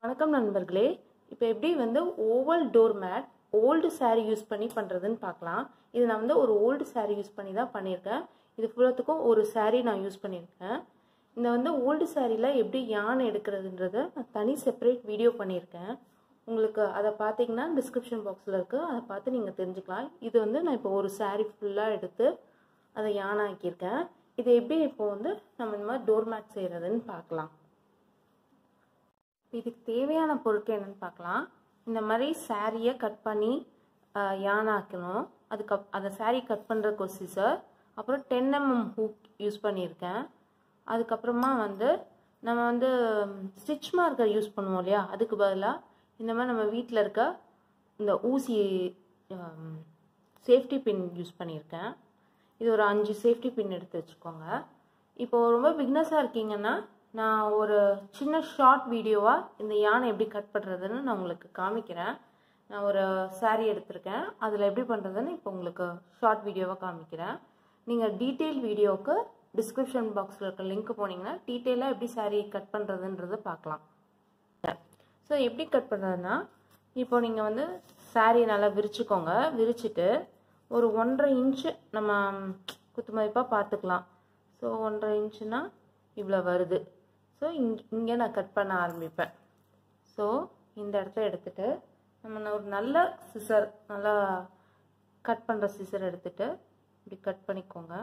வணக்கம் நண்பர்களே இப்போ எப்படி வந்து oval door mat old saree use பண்ணி பண்ணுறதுன்னு பார்க்கலாம் இது நான் வந்து ஒரு ஓல்டு saree யூஸ் பண்ணி தான் பண்ணியிருக்கேன் இது ஃபுல்லத்துக்கும் ஒரு saree நான் யூஸ் பண்ணியிருக்கேன் இந்த வந்து ஓல்டு சாரியில் எப்படி யானை எடுக்கிறதுன்றத நான் தனி செப்பரேட் வீடியோ பண்ணியிருக்கேன் உங்களுக்கு அதை பார்த்தீங்கன்னா டிஸ்கிரிப்ஷன் பாக்ஸில் இருக்குது அதை பார்த்து நீங்கள் தெரிஞ்சுக்கலாம் இது வந்து நான் இப்போ ஒரு saree ஃபுல்லாக எடுத்து அதை யானை ஆக்கியிருக்கேன் இது எப்படி இப்போ வந்து நம்ம இந்த மாதிரி டோர் மேட் செய்கிறதுன்னு பார்க்கலாம் இதுக்கு தேவையான பொருட்கள் என்னென்னு பார்க்கலாம் இந்த மாதிரி சாரியை கட் பண்ணி யானை ஆக்கணும் அதுக்கு அந்த சாரீ கட் பண்ணுறதுக்கு ஒரு சிசர் அப்புறம் டென் எம்எம் ஹூக் யூஸ் பண்ணியிருக்கேன் அதுக்கப்புறமா வந்து நம்ம வந்து ஸ்டிச் மார்க்கர் யூஸ் பண்ணுவோம் இல்லையா அதுக்கு பதிலாக இந்த மாதிரி நம்ம வீட்டில் இருக்க இந்த ஊசி சேஃப்டி பின் யூஸ் பண்ணியிருக்கேன் இது ஒரு அஞ்சு சேஃப்டி பின் எடுத்து வச்சுக்கோங்க இப்போது ரொம்ப பிக்னஸாக இருக்கீங்கன்னா நான் ஒரு சின்ன ஷார்ட் வீடியோவாக இந்த யானை எப்படி கட் பண்ணுறதுன்னு நான் உங்களுக்கு காமிக்கிறேன் நான் ஒரு சாரீ எடுத்திருக்கேன் அதில் எப்படி பண்ணுறதுன்னு இப்போ உங்களுக்கு ஷார்ட் வீடியோவாக காமிக்கிறேன் நீங்கள் டீட்டெயில் வீடியோவுக்கு டிஸ்கிரிப்ஷன் பாக்ஸில் இருக்க லிங்க் போனீங்கன்னா டீட்டெயிலாக எப்படி சாரீ கட் பண்ணுறதுன்றதை பார்க்கலாம் ஸோ எப்படி கட் பண்ணுறதுன்னா இப்போ நீங்கள் வந்து சாரீ நல்லா விரிச்சுக்கோங்க விரிச்சிட்டு ஒரு ஒன்றரை இன்ச்சு நம்ம குத்து மதிப்பாக பார்த்துக்கலாம் ஸோ ஒன்றரை இன்ச்சுனா இவ்வளோ வருது ஸோ இங் இங்கே நான் கட் பண்ண ஆரம்பிப்பேன் ஸோ இந்த இடத்த எடுத்துகிட்டு நம்ம ஒரு நல்ல சிசர் நல்லா கட் பண்ணுற சிசர் எடுத்துகிட்டு இப்படி கட் பண்ணிக்கோங்க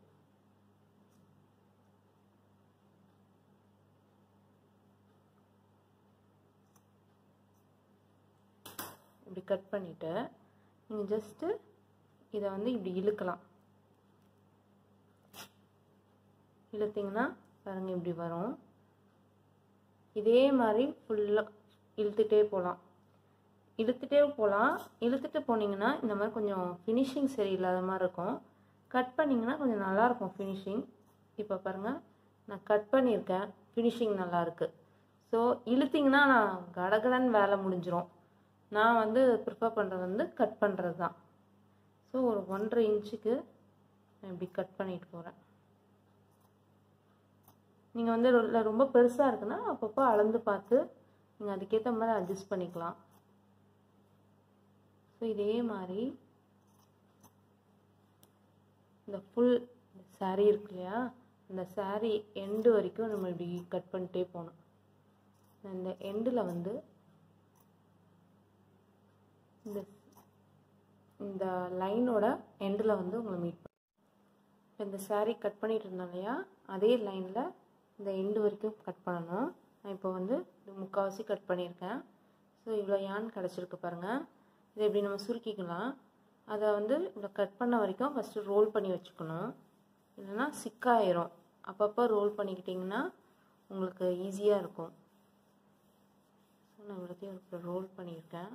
இப்படி கட் பண்ணிவிட்டு நீங்கள் ஜஸ்ட்டு இதை வந்து இப்படி இழுக்கலாம் இழுத்திங்கன்னா பாருங்கள் இப்படி வரும் இதே மாதிரி ஃபுல்லாக இழுத்துட்டே போகலாம் இழுத்துட்டே போகலாம் இழுத்துட்டு போனீங்கன்னா இந்த மாதிரி கொஞ்சம் ஃபினிஷிங் சரியில்லாத மாதிரி இருக்கும் கட் பண்ணிங்கன்னா கொஞ்சம் நல்லாயிருக்கும் ஃபினிஷிங் இப்போ பாருங்கள் நான் கட் பண்ணியிருக்கேன் ஃபினிஷிங் நல்லாயிருக்கு ஸோ இழுத்திங்கன்னா நான் கடகடன் வேலை முடிஞ்சிரும் நான் வந்து ப்ரிஃபர் பண்ணுறது வந்து கட் பண்ணுறது தான் ஸோ ஒரு ஒன்றரை இன்ச்சுக்கு நான் இப்படி கட் பண்ணிட்டு போகிறேன் நீங்கள் வந்து ரொம்ப பெருசாக இருக்குன்னா அப்பப்போ அளந்து பார்த்து நீங்கள் அதுக்கேற்ற மாதிரி அட்ஜஸ்ட் பண்ணிக்கலாம் ஸோ இதே மாதிரி இந்த ஃபுல் சாரீ இருக்கு இல்லையா இந்த சாரீ எண்டு வரைக்கும் நம்ம இப்படி கட் பண்ணிட்டே போகணும் இந்த எண்டில் வந்து இந்த இந்த லைனோட எண்டில் வந்து உங்களை மீட் இப்போ இந்த சாரீ கட் பண்ணிட்டு இருந்தோம் இல்லையா அதே லைனில் இந்த எண்டு வரைக்கும் கட் பண்ணணும் நான் இப்போ வந்து இது முக்கால்வாசி கட் பண்ணியிருக்கேன் ஸோ இவ்வளோ யான் கிடச்சிருக்கு பாருங்கள் இதை இப்படி நம்ம சுருக்கிக்கலாம் அதை வந்து இவ்வளோ கட் பண்ண வரைக்கும் ஃபஸ்ட்டு ரோல் பண்ணி வச்சுக்கணும் இல்லைன்னா சிக்காயிரும் அப்பப்போ ரோல் பண்ணிக்கிட்டிங்கன்னா உங்களுக்கு ஈஸியாக இருக்கும் ஸோ நான் இவ்வளோத்தையும் இப்போ ரோல் பண்ணியிருக்கேன்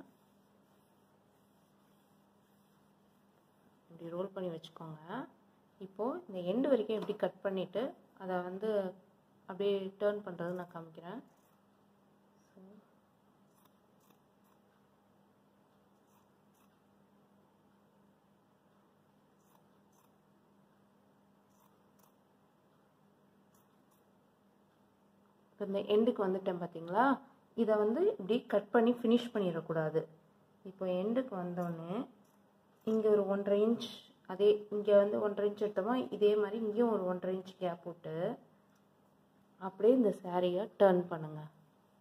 இப்படி ரோல் பண்ணி வச்சுக்கோங்க இப்போது இந்த எண்டு வரைக்கும் எப்படி கட் பண்ணிவிட்டு அதை வந்து அப்படியே டேர்ன் பண்ணுறது நான் காமிக்கிறேன் ஸோ இப்போ இந்த எண்டுக்கு வந்துட்டேன் பார்த்தீங்களா இதை வந்து இப்படி கட் பண்ணி ஃபினிஷ் பண்ணிடக்கூடாது இப்போ எண்டுக்கு வந்தோடனே இங்கே ஒரு ஒன்றரை இன்ச் அதே இங்கே வந்து ஒன்றரை இன்ச் எடுத்தோமா இதே மாதிரி இங்கேயும் ஒரு ஒன்றரை இன்ச் கேப் விட்டு அப்படியே இந்த சாரியை டேர்ன் பண்ணுங்கள்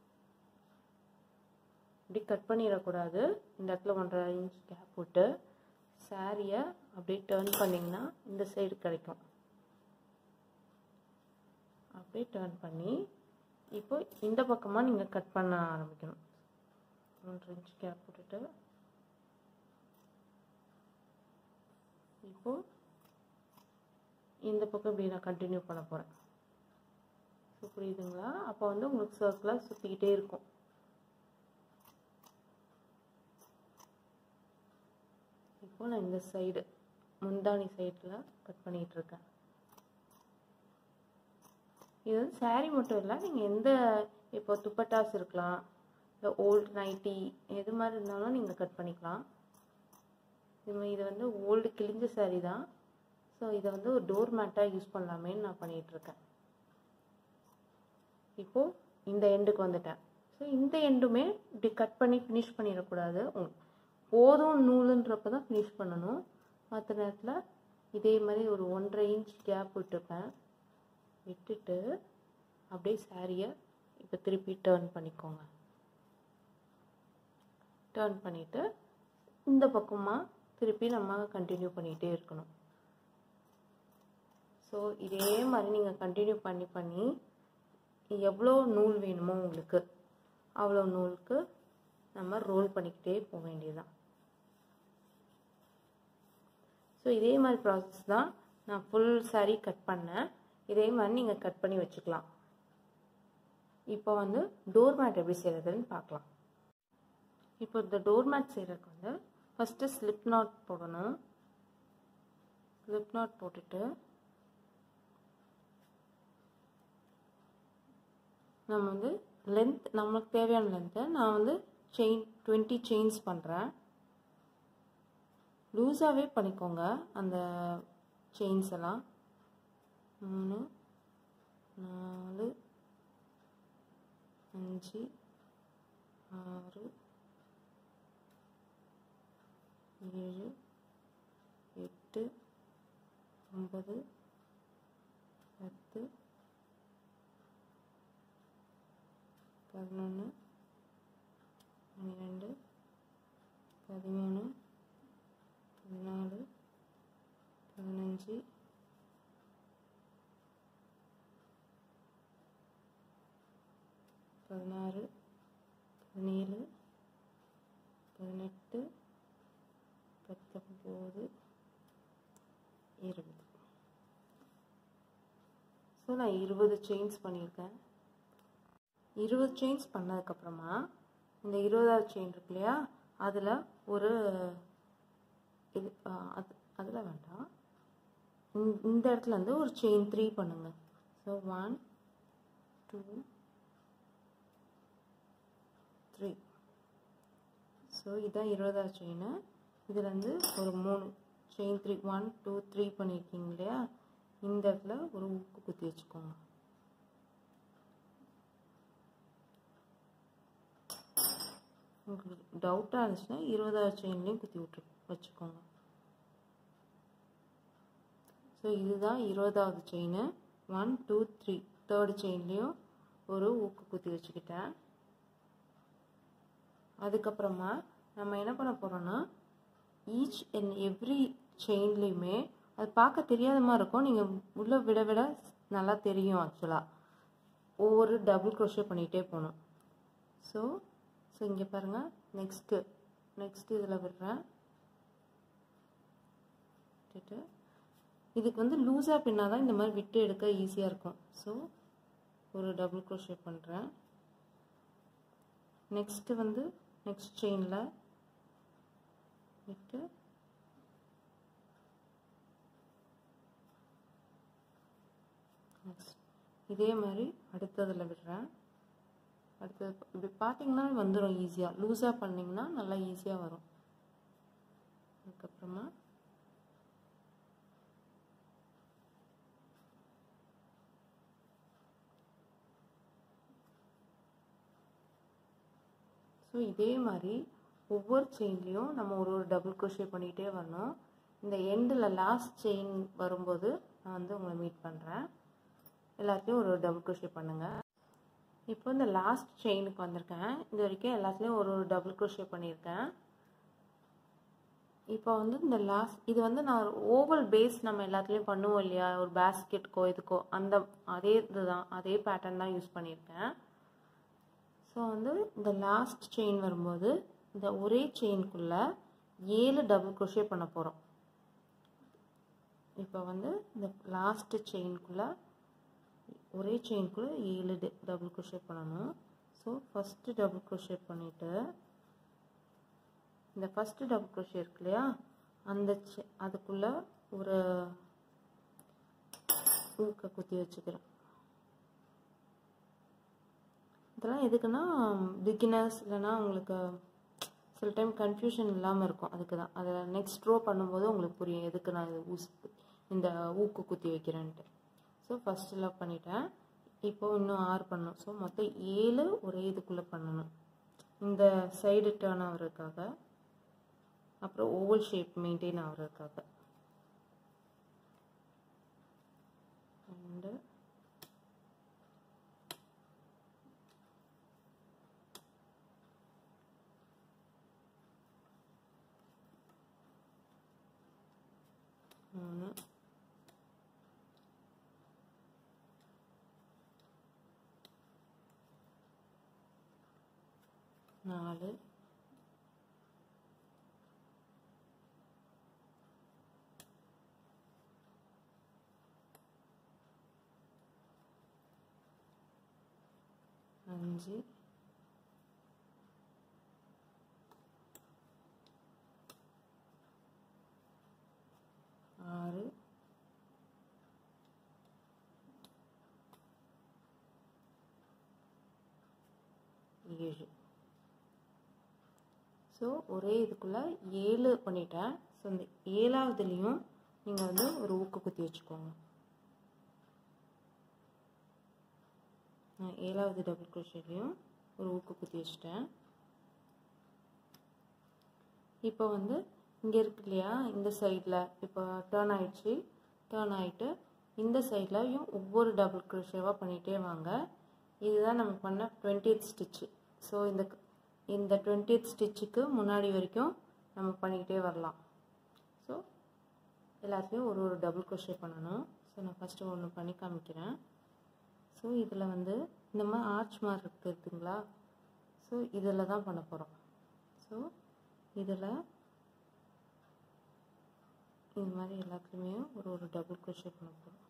இப்படி கட் பண்ணிடக்கூடாது இந்த இடத்துல ஒன்றரை இன்ச் கேப் விட்டு சாரியை அப்படியே டேர்ன் பண்ணிங்கன்னா இந்த சைடு கிடைக்கும் அப்படியே டேர்ன் பண்ணி இப்போ இந்த பக்கமாக நீங்கள் கட் பண்ண ஆரம்பிக்கணும் ஒன்றரை இன்ச் கேப் விட்டுட்டு இப்போது இந்த பக்கம் இப்படி நான் கண்டினியூ பண்ண போகிறேன் ஸோ புரியுதுங்களா அப்போ வந்து உங்களுக்கு சர்க்கிளாக சுற்றிக்கிட்டே இருக்கும் இப்போ நான் இந்த சைடு முந்தானி சைடில் கட் பண்ணிகிட்ருக்கேன் இது வந்து சாரீ மட்டும் இல்லை நீங்கள் எந்த இப்போ துப்பட்டாஸ் இருக்கலாம் இல்லை ஓல்டு நைட்டி எது மாதிரி இருந்தாலும் நீங்கள் கட் பண்ணிக்கலாம் இது இது வந்து ஓல்டு கிழிஞ்ச சாரீ தான் ஸோ இதை வந்து ஒரு டோர் மேட்டாக யூஸ் பண்ணலாமேன்னு நான் பண்ணிகிட்ருக்கேன் இப்போது இந்த எண்டுக்கு வந்துட்டேன் ஸோ இந்த எண்டுமே இப்படி கட் பண்ணி ஃபினிஷ் பண்ணிடக்கூடாது உம், போதும் நூலுன்றப்ப தான் ஃபினிஷ் பண்ணணும் மற்ற நேரத்தில் இதே மாதிரி ஒரு ஒன்றரை இன்ச் கேப் விட்டுப்பேன் விட்டுட்டு அப்படியே சாரியை இப்போ திருப்பி டேர்ன் பண்ணிக்கோங்க டேர்ன் பண்ணிவிட்டு இந்த பக்கமாக திருப்பி நம்ம கண்டினியூ பண்ணிகிட்டே இருக்கணும் ஸோ இதே மாதிரி நீங்கள் கண்டினியூ பண்ணி பண்ணி எவ்வளோ நூல் வேணுமோ உங்களுக்கு அவ்வளோ நூலுக்கு நம்ம ரோல் பண்ணிக்கிட்டே போக வேண்டியதுதான் ஸோ இதே மாதிரி ப்ராசஸ் தான் நான் ஃபுல் saree கட் பண்ணேன் இதே மாதிரி நீங்கள் கட் பண்ணி வச்சுக்கலாம் இப்போ வந்து டோர் மேட் எப்படி செய்கிறதுன்னு பார்க்கலாம் இப்போ இந்த டோர் மேட் செய்கிறதுக்கு வந்து ஃபஸ்ட்டு ஸ்லிப் நாட் போடணும் ஸ்லிப் நாட் போட்டுட்டு நம்ம வந்து லென்த் நம்மளுக்கு தேவையான லென்த்தை நான் வந்து செயின் டுவெண்ட்டி செயின்ஸ் பண்ணுறேன் லூஸாகவே பண்ணிக்கோங்க அந்த செயின்ஸ் எல்லாம் மூணு நாலு அஞ்சு ஆறு ஏழு எட்டு ஒன்பது பத்து பதினொன்று பன்னிரெண்டு பதிமூணு பதினாலு பதினஞ்சு பதினாறு பதினேழு பதினெட்டு பத்தொம்போது இருபது ஸோ நான் இருபது செயின்ஸ் பண்ணியிருக்கேன் இருபது செயின்ஸ் பண்ணதுக்கப்புறமா இந்த இருபதாவது செயின் இருக்கு இல்லையா அதில் ஒரு இது ஆ, அது அதில் வேண்டாம் இந்த- இந்த இடத்துல இருந்து ஒரு செயின் த்ரீ பண்ணுங்க so one two three so இதுதான் இருபதாவது செயின் இதுலேருந்து ஒரு மூணு chain three one two three பண்ணியிருக்கீங்க இல்லையா இந்த இடத்துல ஒரு ஊக்கு குத்தி வச்சுக்கோங்க உங்களுக்கு டவுட்டாக இருந்துச்சுன்னா இருபதாவது செயின்லேயும் குத்தி விட்டு வச்சுக்கோங்க ஸோ இதுதான் இருபதாவது chain one two three third செயின்லேயும் ஒரு ஊக்கு குத்தி வச்சுக்கிட்டேன் அதுக்கப்புறமா நம்ம என்ன பண்ண போகிறோன்னா ஈச் அண்ட் எவ்ரி செயின்லேயுமே அது பார்க்க தெரியாத மாதிரி இருக்கும் நீங்கள் உள்ளே விட விட நல்லா தெரியும் ஆக்சுவலாக ஒவ்வொரு டபுள் க்ரோஷே பண்ணிகிட்டே போகணும் ஸோ ஸோ இங்கே பாருங்கள் நெக்ஸ்ட்டு நெக்ஸ்ட்டு இதில் விடுறேன் விட்டுட்டு இதுக்கு வந்து லூஸாக பின்னால் தான் இந்த மாதிரி விட்டு எடுக்க ஈஸியாக இருக்கும் ஸோ ஒரு டபுள் க்ரோஷே பண்ணுறேன் நெக்ஸ்ட்டு வந்து நெக்ஸ்ட் செயினில் விட்டு next. இதே மாதிரி அடுத்ததில் விடுறேன் அடுத்தது இப்படி பார்த்தீங்கன்னா வந்துடும் ஈஸியாக லூஸாக பண்ணிங்கன்னா நல்லா ஈஸியாக வரும் அதுக்கப்புறமா ஸோ இதே மாதிரி ஒவ்வொரு செயின்லேயும் நம்ம ஒரு ஒரு டபுள் க்ரோஷே பண்ணிகிட்டே வரணும் இந்த எண்டில் லாஸ்ட் செயின் வரும்போது நான் வந்து உங்களை மீட் பண்ணுறேன் எல்லாத்தையும் ஒரு ஒரு டபுள் க்ரோஷே பண்ணுங்கள் இப்போ இந்த லாஸ்ட் செயினுக்கு வந்திருக்கேன் இது வரைக்கும் எல்லாத்துலேயும் ஒரு ஒரு டபுள் க்ரோஷே பண்ணியிருக்கேன் இப்போ வந்து இந்த லாஸ்ட் இது வந்து நான் ஓவல் பேஸ் நம்ம எல்லாத்துலேயும் பண்ணுவோம் இல்லையா ஒரு பேஸ்கெட்டுக்கோ இதுக்கோ அந்த அதே இதுதான் அதே பேட்டர்ன் தான் யூஸ் பண்ணியிருக்கேன் ஸோ வந்து இந்த லாஸ்ட் செயின் வரும்போது இந்த ஒரே செயின்குள்ளே ஏழு டபுள் க்ரோஷே பண்ண போகிறோம் இப்போ வந்து இந்த லாஸ்ட் செயின்குள்ளே ஒரே செயின்குள்ளே ஏழு டபுள் க்ரோஷே பண்ணணும் ஸோ ஃபஸ்ட்டு டபுள் க்ரோஷே பண்ணிவிட்டு இந்த ஃபஸ்ட்டு டபுள் க்ரோஷே இருக்கு இல்லையா அந்த செ அதுக்குள்ளே ஒரு ஊக்க குத்தி வச்சுக்கிறேன் இதெல்லாம் எதுக்குன்னா பிகினர்ஸ் இல்லைன்னா உங்களுக்கு சில டைம் கன்ஃபியூஷன் இல்லாமல் இருக்கும் அதுக்கு தான் அதை நெக்ஸ்ட் ரோ பண்ணும்போது உங்களுக்கு புரியும் எதுக்கு நான் இது ஊஸ் இந்த ஊக்கு குத்தி வைக்கிறேன்ட்டு ஸோ ஃபஸ்ட்டில் பண்ணிட்டேன் இப்போ இன்னும் ஆறு பண்ணணும் ஸோ மொத்தம் ஏழு ஒரே இதுக்குள்ளே பண்ணணும் இந்த சைடு டேர்ன் ஆகிறதுக்காக அப்புறம் ஓவல் ஷேப் மெயின்டைன் ஆகிறதுக்காக ரெண்டு மூணு நாலு அஞ்சு ஆறு ஏழு ஸோ ஒரே இதுக்குள்ளே ஏழு பண்ணிட்டேன் ஸோ இந்த ஏழாவதுலேயும் நீங்கள் வந்து ஒரு ஊக்கு குத்தி வச்சுக்கோங்க நான் ஏழாவது டபுள் குரோஷேலையும் ஒரு ஊக்கு குத்தி வச்சிட்டேன் இப்போ வந்து இங்கே இருக்கு இல்லையா இந்த சைடில் இப்போ டேர்ன் ஆயிடுச்சு டேர்ன் ஆகிட்டு இந்த சைட்லையும் ஒவ்வொரு டபுள் குரோஷேவாக பண்ணிகிட்டே வாங்க இதுதான் நம்ம பண்ண டுவெண்ட்டியத் ஸ்டிச்சு ஸோ இந்த இந்த டுவெண்ட்டியத் ஸ்டிச்சுக்கு முன்னாடி வரைக்கும் நம்ம பண்ணிக்கிட்டே வரலாம் ஸோ எல்லாத்துலேயும் ஒரு ஒரு டபுள் குரோஷே பண்ணணும் ஸோ நான் ஃபஸ்ட்டு ஒன்று பண்ணி காமிக்கிறேன் ஸோ இதில் வந்து இந்த மாதிரி ஆர்ச் மாதிரி இருக்குதுங்களா ஸோ இதில் தான் பண்ண போகிறோம் ஸோ இதில் இது மாதிரி எல்லாத்துலேயுமே ஒரு ஒரு டபுள் குரோஷே பண்ண போகிறோம்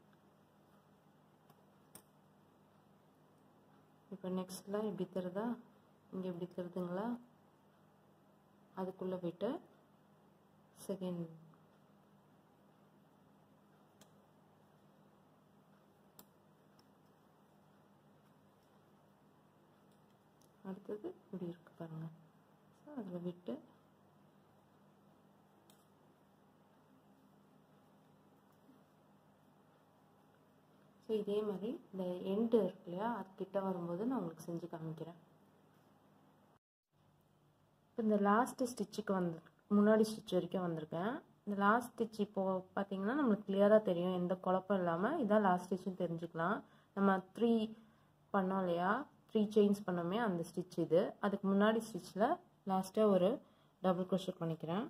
இப்போ நெக்ஸ்ட்டில் இப்படி தருதா இங்கே இப்படி தருதுங்களா அதுக்குள்ளே போயிட்டு செகண்ட் அடுத்தது இப்படி இருக்கு பாருங்கள் ஸோ அதில் விட்டு ஸோ இதே மாதிரி இந்த எண்டு இருக்கு இல்லையா அது கிட்ட வரும்போது நான் உங்களுக்கு செஞ்சு காமிக்கிறேன் இப்போ இந்த லாஸ்ட்டு ஸ்டிச்சுக்கு வந்து முன்னாடி ஸ்டிச் வரைக்கும் வந்திருக்கேன் இந்த லாஸ்ட் ஸ்டிச் இப்போது பார்த்தீங்கன்னா நம்மளுக்கு கிளியராக தெரியும் எந்த குழப்பம் இல்லாமல் இதான் லாஸ்ட் ஸ்டிச்சுன்னு தெரிஞ்சுக்கலாம் நம்ம த்ரீ பண்ணோம் இல்லையா த்ரீ செயின்ஸ் பண்ணோமே அந்த ஸ்டிச் இது அதுக்கு முன்னாடி ஸ்டிச்சில் லாஸ்ட்டாக ஒரு டபுள் க்ரோஷர் பண்ணிக்கிறேன்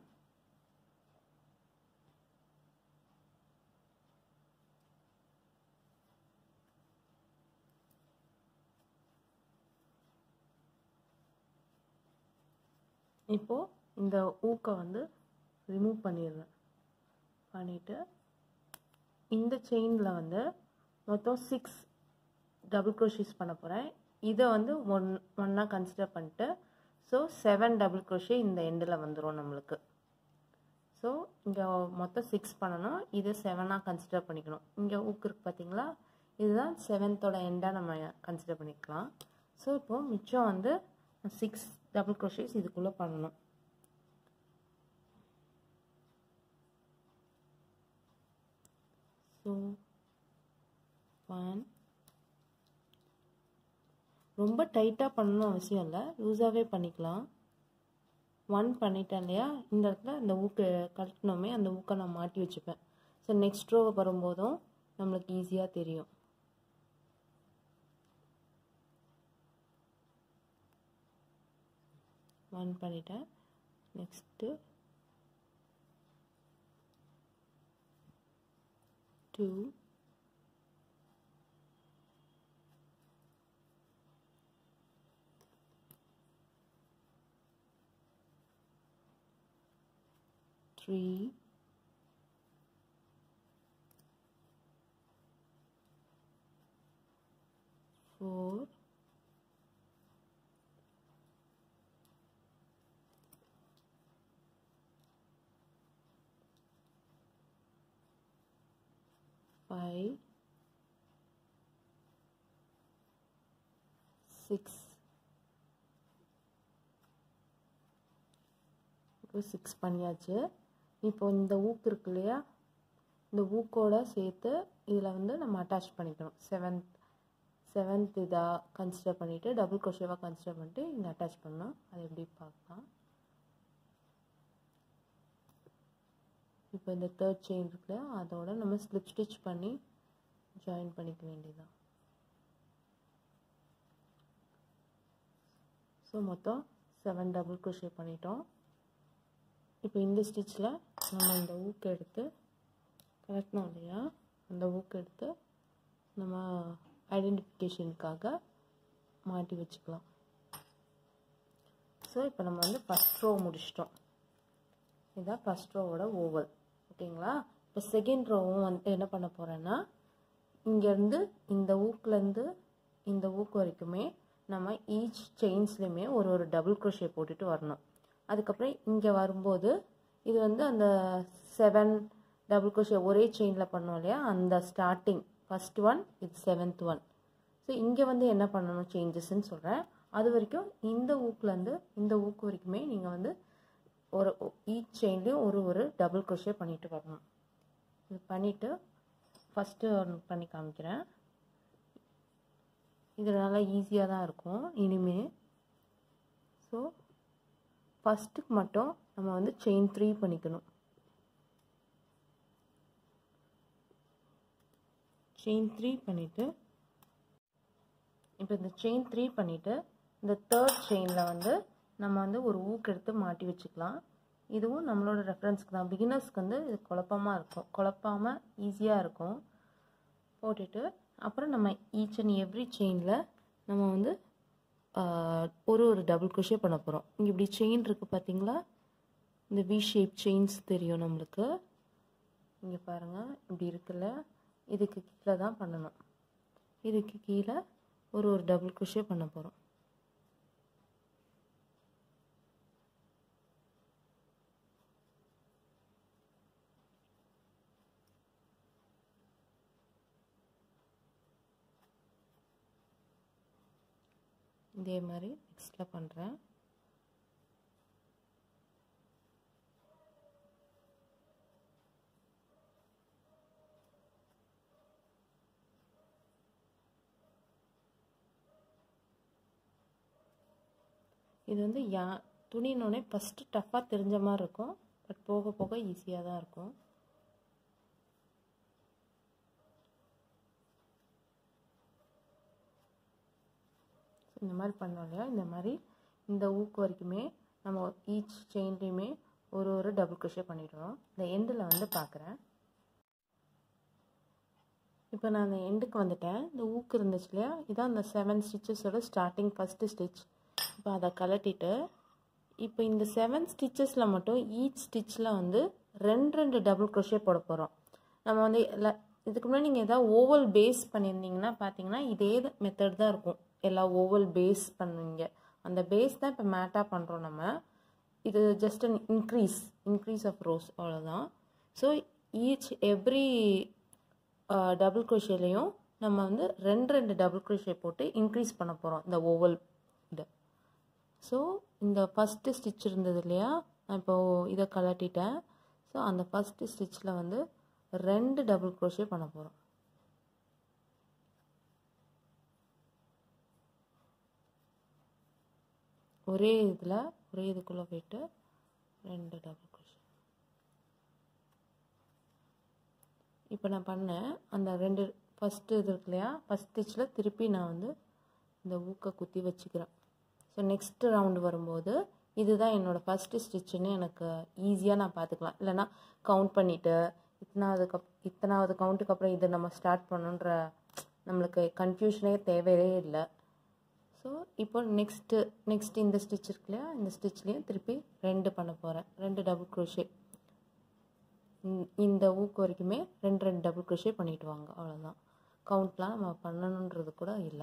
இப்போது இந்த ஊக்கை வந்து ரிமூவ் பண்ணிடுறேன் பண்ணிவிட்டு இந்த செயினில் வந்து மொத்தம் சிக்ஸ் டபுள் க்ரோஷிஸ் பண்ண போகிறேன் இதை வந்து ஒன் ஒன்றா கன்சிடர் பண்ணிட்டு ஸோ செவன் டபுள் க்ரோஷே இந்த எண்டில் வந்துடும் நம்மளுக்கு ஸோ இங்கே மொத்தம் சிக்ஸ் பண்ணணும் இது செவனாக கன்சிடர் பண்ணிக்கணும் இங்கே ஊக்கு இருக்குது பார்த்தீங்களா இதுதான் செவன்த்தோட எண்டாக நம்ம கன்சிடர் பண்ணிக்கலாம் ஸோ இப்போது மிச்சம் வந்து சிக்ஸ் டபுள் க்ரோஷேஸ் இதுக்குள்ளே பண்ணணும் ஸோ ஒன் ரொம்ப டைட்டாக பண்ணணும் அவசியம் இல்லை லூஸாகவே பண்ணிக்கலாம் ஒன் பண்ணிட்டேன் இல்லையா இந்த இடத்துல இந்த ஊக்கு கழட்டினோமே அந்த ஊக்கை நான் மாட்டி வச்சுப்பேன் ஸோ நெக்ஸ்ட் ரோ வரும்போதும் நம்மளுக்கு ஈஸியாக தெரியும் ஒன் பண்ணிட்டேன் next two three, four, five, six, இப்போ சிக்ஸ் பண்ணியாச்சு இப்போ இந்த ஊக்கு இருக்கு இல்லையா இந்த ஊக்கோட சேர்த்து இதில் வந்து நம்ம அட்டாச் பண்ணிக்கணும் செவன்த் செவன்த் இதாக கன்சிடர் பண்ணிவிட்டு டபுள் கொஷேவாக கன்சிடர் பண்ணிட்டு இங்கே அட்டாச் பண்ணோம் அது எப்படி பார்க்கலாம் இப்போ இந்த தேர்ட் செயின் இருக்குல்ல அதோட நம்ம ஸ்லிப் ஸ்டிச் பண்ணி ஜாயின் பண்ணிக்க வேண்டியதான் ஸோ மொத்தம் செவன் டபுள் குரோஷே பண்ணிட்டோம் இப்போ இந்த ஸ்டிச்சில் நம்ம இந்த ஊக்கு எடுத்து கலட்டினோம் இல்லையா அந்த ஊக்கு எடுத்து நம்ம ஐடென்டிஃபிகேஷனுக்காக மாட்டி வச்சுக்கலாம் ஸோ இப்போ நம்ம வந்து ஃபஸ்ட் ரோ முடிச்சிட்டோம் இதுதான் ஃபஸ்ட் ரோவோட ஓவல் ஓகேங்களா இப்போ செகண்ட் ரோவும் வந்துட்டு என்ன பண்ண போகிறேன்னா இங்கேருந்து இந்த ஊக்குலேருந்து இந்த ஊக்கு வரைக்குமே நம்ம ஈச் செயின்ஸ்லையுமே ஒரு ஒரு டபுள் க்ரோஷே போட்டுட்டு வரணும் அதுக்கப்புறம் இங்கே வரும்போது இது வந்து அந்த செவன் டபுள் க்ரோஷே ஒரே செயினில் பண்ணோம் இல்லையா அந்த ஸ்டார்டிங் ஃபஸ்ட் ஒன் இது செவன்த் ஒன் ஸோ இங்கே வந்து என்ன பண்ணணும் சேஞ்சஸ்ன்னு சொல்கிறேன் அது வரைக்கும் இந்த ஊக்குலேருந்து இந்த ஊக்கு வரைக்குமே நீங்கள் வந்து ஒரு ஈச் செயின்லேயும் ஒரு ஒரு டபுள் க்ரோஷே பண்ணிட்டு வரணும் இது பண்ணிவிட்டு ஃபஸ்ட்டு ஒன்று பண்ணி காமிக்கிறேன் இது நல்லா ஈஸியாக தான் இருக்கும் இனிமே ஸோ ஃபஸ்ட்டுக்கு மட்டும் நம்ம வந்து செயின் த்ரீ பண்ணிக்கணும் செயின் த்ரீ பண்ணிவிட்டு இப்போ இந்த செயின் த்ரீ பண்ணிவிட்டு இந்த தேர்ட் செயினில் வந்து நம்ம வந்து ஒரு ஊக்கு எடுத்து மாட்டி வச்சுக்கலாம் இதுவும் நம்மளோட ரெஃபரன்ஸ்க்கு தான் பிகினர்ஸ்க்கு வந்து இது குழப்பமாக இருக்கும் குழப்பாமல் ஈஸியாக இருக்கும் போட்டுட்டு அப்புறம் நம்ம ஈச் அண்ட் எவ்ரி செயினில் நம்ம வந்து ஒரு ஒரு டபுள் குஷே பண்ண போகிறோம் இங்கே இப்படி செயின் இருக்குது பார்த்தீங்களா இந்த வி ஷேப் செயின்ஸ் தெரியும் நம்மளுக்கு இங்கே பாருங்கள் இப்படி இருக்குல்ல இதுக்கு கீழே தான் பண்ணணும் இதுக்கு கீழே ஒரு ஒரு டபுள் குஷே பண்ண போகிறோம் இதே மாதிரி நெக்ஸ்ட்டில் பண்ணுறேன் இது வந்து யா துணினோடனே ஃபஸ்ட்டு டஃப்பாக தெரிஞ்ச மாதிரி இருக்கும் பட் போக போக ஈஸியாக தான் இருக்கும் இந்த மாதிரி பண்ணோம் இல்லையா இந்த மாதிரி இந்த ஊக்கு வரைக்குமே நம்ம ஈச் செயின்லேயுமே ஒரு ஒரு டபுள் குஷே பண்ணிடுறோம் இந்த எண்டில் வந்து பார்க்குறேன் இப்போ நான் அந்த எண்டுக்கு வந்துட்டேன் இந்த ஊக்கு இருந்துச்சு இல்லையா இதான் அந்த செவன் ஸ்டிச்சஸோட ஸ்டார்டிங் ஃபஸ்ட்டு ஸ்டிச் இப்போ அதை கலட்டிட்டு இப்போ இந்த செவன் ஸ்டிச்சஸில் மட்டும் ஈச் ஸ்டிச்சில் வந்து ரெண்டு ரெண்டு டபுள் குரோஷே போட போகிறோம் நம்ம வந்து எல்லா இதுக்கு முன்னாடி நீங்கள் எதாவது ஓவல் பேஸ் பண்ணியிருந்தீங்கன்னா பார்த்தீங்கன்னா இதே மெத்தட் தான் இருக்கும் எல்லா ஓவல் பேஸ் பண்ணுவீங்க அந்த பேஸ் தான் இப்போ மேட்டாக பண்ணுறோம் நம்ம இது just an increase increase of rows அவ்வளோதான் ஸோ ஈச் எவ்ரி டபுள் குரோஷேலையும் நம்ம வந்து ரெண்டு ரெண்டு டபுள் குரோஷே போட்டு இன்க்ரீஸ் பண்ண போகிறோம் இந்த ஓவல் இது ஸோ இந்த ஃபஸ்ட்டு ஸ்டிச் இருந்தது இல்லையா நான் இப்போது இதை கலட்டிட்டேன் ஸோ அந்த ஃபஸ்ட்டு ஸ்டிச்சில் வந்து ரெண்டு டபுள் குரோஷே பண்ண போகிறோம் ஒரே இதில் ஒரே இதுக்குள்ளே போயிட்டு ரெண்டு டபுள் குரோஷே இப்போ நான் பண்ணேன் அந்த ரெண்டு ஃபஸ்ட்டு இது இருக்கு இல்லையா ஃபஸ்ட் ஸ்டிச்சில் திருப்பி நான் வந்து இந்த ஊக்கை குத்தி வச்சுக்கிறேன் ஸோ நெக்ஸ்ட் ரவுண்டு வரும்போது இதுதான் என்னோடய ஃபஸ்ட்டு ஸ்டிச்சுன்னு எனக்கு ஈஸியாக நான் பார்த்துக்கலாம் இல்லைனா கவுண்ட் பண்ணிவிட்டு இத்தனாவது கப் இத்தனாவது கவுண்ட்டுக்கு அப்புறம் இது நம்ம ஸ்டார்ட் பண்ணுன்ற நம்மளுக்கு கன்ஃபியூஷனே தேவையே இல்லை ஸோ இப்போ நெக்ஸ்ட்டு நெக்ஸ்ட் இந்த ஸ்டிச் இருக்கு இல்லையா இந்த ஸ்டிச்லேயும் திருப்பி ரெண்டு பண்ண போகிறேன் ரெண்டு டபுள் க்ரோஷே இந்த ஊக்கு வரைக்குமே ரெண்டு ரெண்டு டபுள் க்ரோஷே பண்ணிட்டு வாங்க அவ்வளோதான் கவுண்ட்லாம் நம்ம பண்ணணுன்றது கூட இல்லை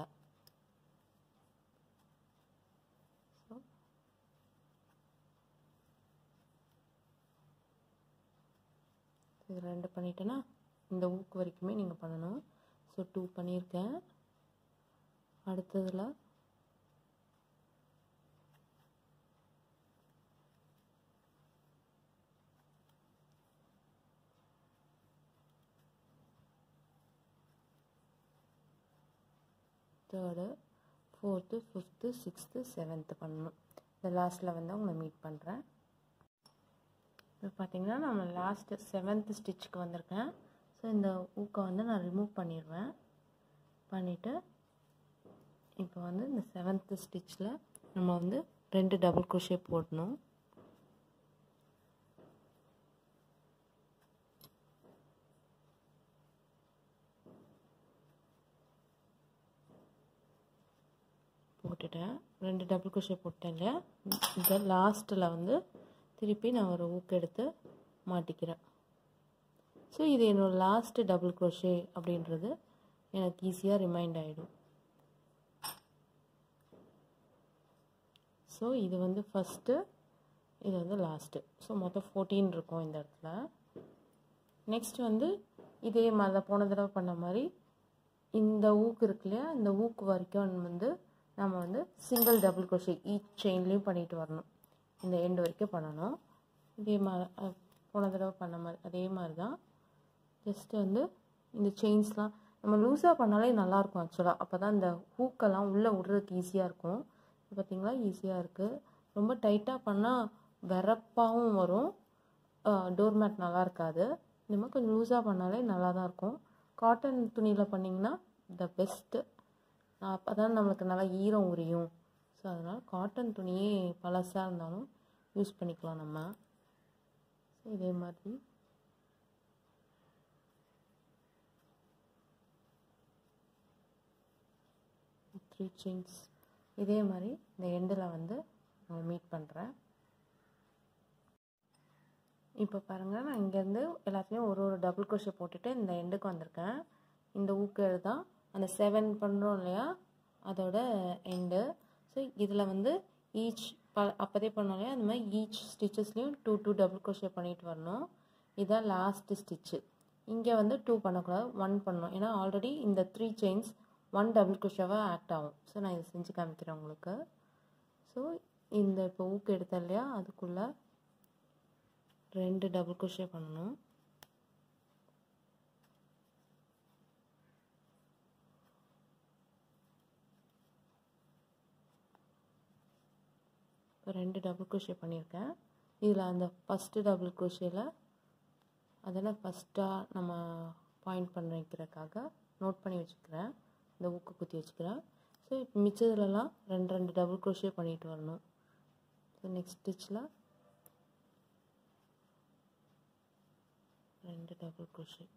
இது ரெண்டு பண்ணிட்டேன்னா இந்த ஊக்கு வரைக்குமே நீங்கள் பண்ணணும் ஸோ டூ பண்ணியிருக்கேன் அடுத்ததில் third fourth fifth sixth seventh பண்ணணும் இந்த லாஸ்ட்டில் வந்து உங்களை மீட் பண்ணுறேன் இப்போ பார்த்தீங்கன்னா நம்ம லாஸ்ட்டு செவன்த்து ஸ்டிச்சுக்கு வந்திருக்கேன் ஸோ இந்த ஊக்கை வந்து நான் ரிமூவ் பண்ணிடுவேன் பண்ணிவிட்டு இப்போ வந்து இந்த செவன்த்து ஸ்டிச்சில் நம்ம வந்து ரெண்டு டபுள் குரோஷே போடணும் போட்டுட்டேன் ரெண்டு டபுள் குரோஷே போட்டேன் இல்லையா இந்த லாஸ்ட்டில் வந்து திருப்பி நான் ஒரு ஊக்கு எடுத்து மாட்டிக்கிறேன் ஸோ இது என்னோடய லாஸ்ட்டு டபுள் குரோஷே அப்படின்றது எனக்கு ஈஸியாக ரிமைண்ட் ஆகிடும் ஸோ இது வந்து ஃபஸ்ட்டு இது வந்து லாஸ்ட்டு ஸோ மொத்தம் ஃபோர்டீன் இருக்கும் இந்த இடத்துல நெக்ஸ்ட் வந்து இதே மாதிரி தான் போன தடவை பண்ண மாதிரி இந்த ஊக்கு இருக்கு இல்லையா இந்த ஊக்கு வரைக்கும் வந்து நம்ம வந்து சிங்கிள் டபுள் குரோஷே ஈச் செயின்லேயும் பண்ணிட்டு வரணும் இந்த எண்டு வரைக்கும் பண்ணணும் இதே மாதிரி போன தடவை பண்ண மாதிரி அதே மாதிரி தான் ஜஸ்ட்டு வந்து இந்த செயின்ஸ்லாம் நம்ம லூஸாக பண்ணாலே நல்லாயிருக்கும் ஆக்சுவலாக அப்போ தான் இந்த ஹூக்கெல்லாம் உள்ளே விடுறதுக்கு ஈஸியாக இருக்கும் பார்த்திங்களா ஈஸியாக இருக்குது ரொம்ப டைட்டாக பண்ணால் வெறப்பாகவும் வரும் டோர்மேட் நல்லா இருக்காது இந்த மாதிரி கொஞ்சம் லூஸாக பண்ணாலே நல்லா தான் இருக்கும் காட்டன் துணியில் பண்ணிங்கன்னா த பெஸ்ட்டு அப்போ தான் நம்மளுக்கு நல்லா ஈரம் உரியும் ஸோ அதனால் காட்டன் துணியே பழசாக இருந்தாலும் யூஸ் பண்ணிக்கலாம் நம்ம ஸோ இதே மாதிரி த்ரீ செயின்ஸ் இதே மாதிரி இந்த எண்டில் வந்து நான் மீட் பண்ணுறேன் இப்போ பாருங்கள் நான் இங்கேருந்து எல்லாத்துலேயும் ஒரு ஒரு டபுள் குரோஷே போட்டுட்டு இந்த எண்டுக்கு வந்திருக்கேன் இந்த ஊக்கு தான் அந்த செவன் பண்ணுறோம் இல்லையா அதோட எண்டு ஸோ இதில் வந்து ஈச் ப அப்போதே பண்ணோம் இல்லையா அந்த மாதிரி ஈச் ஸ்டிச்சஸ்லேயும் டூ டூ டபுள் குரோஷே பண்ணிட்டு வரணும் இதுதான் லாஸ்ட்டு ஸ்டிச்சு இங்கே வந்து டூ பண்ணக்கூடாது ஒன் பண்ணணும் ஏன்னா ஆல்ரெடி இந்த த்ரீ செயின்ஸ் ஒன் டபுள் குரோஷாவாக ஆக்ட் ஆகும் ஸோ நான் இதை செஞ்சு காமிக்கிறேன் உங்களுக்கு ஸோ இந்த இப்போ ஊக்கு எடுத்தேன் இல்லையா அதுக்குள்ளே ரெண்டு டபுள் குரோஷே பண்ணணும் இப்போ ரெண்டு டபுள் குரோஷே பண்ணியிருக்கேன் இதில் அந்த ஃபஸ்ட்டு டபுள் குரோஷேயில் அதில் ஃபஸ்ட்டாக நம்ம பாயிண்ட் பண்ண வைக்கிறதுக்காக நோட் பண்ணி வச்சுக்கிறேன் இந்த ஊக்கு குத்தி வச்சுக்கிறேன் ஸோ இப்போ மிச்சதுலலாம் ரெண்டு ரெண்டு டபுள் குரோஷே பண்ணிட்டு வரணும் ஸோ நெக்ஸ்ட் ஸ்டிச்சில் ரெண்டு டபுள் குரோஷே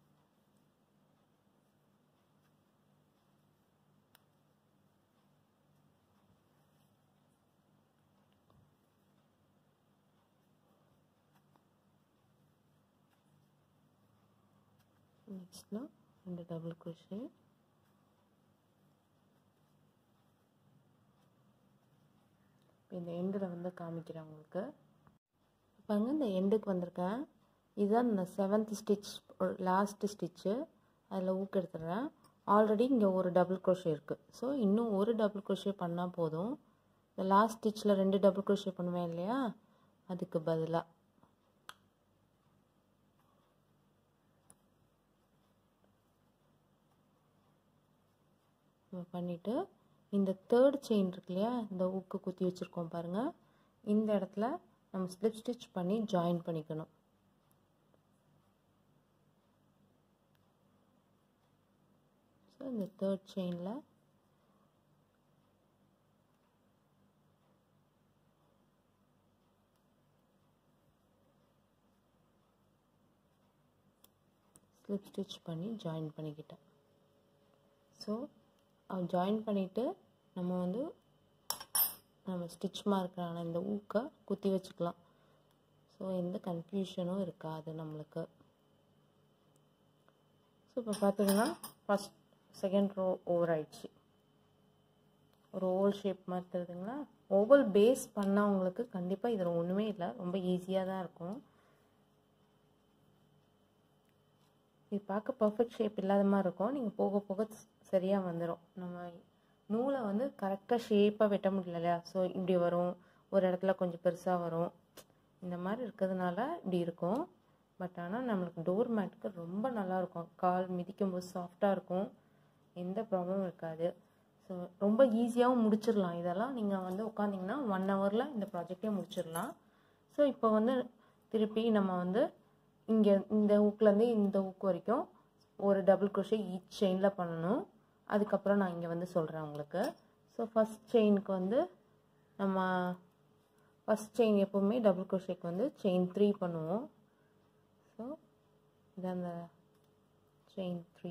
நெக்ஸ்ட்டில் ரெண்டு டபுள் குரோஷே இந்த எண்டில் வந்து காமிக்கிறேன் உங்களுக்கு பாருங்க இந்த எண்டுக்கு வந்திருக்கேன் இதுதான் இந்த செவன்த் ஸ்டிச் லாஸ்ட்டு ஸ்டிச்சு அதில் ஊக்கு எடுத்துடுறேன் ஆல்ரெடி இங்கே ஒரு டபுள் குரோஷே இருக்குது ஸோ இன்னும் ஒரு டபுள் குரோஷே பண்ணால் போதும் இந்த லாஸ்ட் ஸ்டிச்சில் ரெண்டு டபுள் குரோஷே பண்ணுவேன் இல்லையா அதுக்கு பதிலாக பண்ணிவிட்டு இந்த தேர்ட் செயின் இருக்கு இல்லையா இந்த ஊக்கு குத்தி வச்சுருக்கோம் பாருங்கள் இந்த இடத்துல நம்ம ஸ்லிப் ஸ்டிச் பண்ணி ஜாயின் பண்ணிக்கணும் ஸோ இந்த தேர்ட் செயினில் ஸ்லிப் ஸ்டிச் பண்ணி ஜாயின் பண்ணிக்கிட்டேன் ஸோ ஜாயின் பண்ணிவிட்டு நம்ம வந்து நம்ம ஸ்டிச் மார்க்கான இந்த ஊக்கை குத்தி வச்சுக்கலாம் ஸோ எந்த கன்ஃபியூஷனும் இருக்காது நம்மளுக்கு ஸோ இப்போ பார்த்தீங்கன்னா ஃபஸ்ட் செகண்ட் ரோ ஓவர் ஆயிடுச்சு ஒரு ஓவல் ஷேப் மாதிரி தெரியுதுங்களா ஓவல் பேஸ் பண்ணவங்களுக்கு கண்டிப்பாக இதில் ஒன்றுமே இல்லை ரொம்ப ஈஸியாக தான் இருக்கும் இது பார்க்க பர்ஃபெக்ட் ஷேப் இல்லாத மாதிரி இருக்கும் நீங்கள் போக போக சரியாக வந்துடும் நம்ம நூலை வந்து கரெக்டாக ஷேப்பாக வெட்ட முடியல இல்லையா ஸோ இப்படி வரும் ஒரு இடத்துல கொஞ்சம் பெருசாக வரும் இந்த மாதிரி இருக்கிறதுனால இப்படி இருக்கும் பட் ஆனால் நம்மளுக்கு டோர் மேட்டுக்கு ரொம்ப நல்லாயிருக்கும் கால் மிதிக்கும் போது சாஃப்டாக இருக்கும் எந்த ப்ராப்ளமும் இருக்காது ஸோ ரொம்ப ஈஸியாகவும் முடிச்சிடலாம் இதெல்லாம் நீங்கள் வந்து உட்காந்திங்கன்னா ஒன் ஹவரில் இந்த ப்ராஜெக்டே முடிச்சிடலாம் ஸோ இப்போ வந்து திருப்பி நம்ம வந்து இங்கே இந்த ஊக்லேருந்து இந்த ஊக்கு வரைக்கும் ஒரு டபுள் க்ரோஷே ஈச் செயினில் பண்ணணும் அதுக்கப்புறம் நான் இங்கே வந்து சொல்கிறேன் உங்களுக்கு ஸோ ஃபஸ்ட் செயினுக்கு வந்து நம்ம ஃபஸ்ட் செயின் எப்போவுமே டபுள் க்ரோஷேக்கு வந்து செயின் த்ரீ பண்ணுவோம் ஸோ இது அந்த செயின் த்ரீ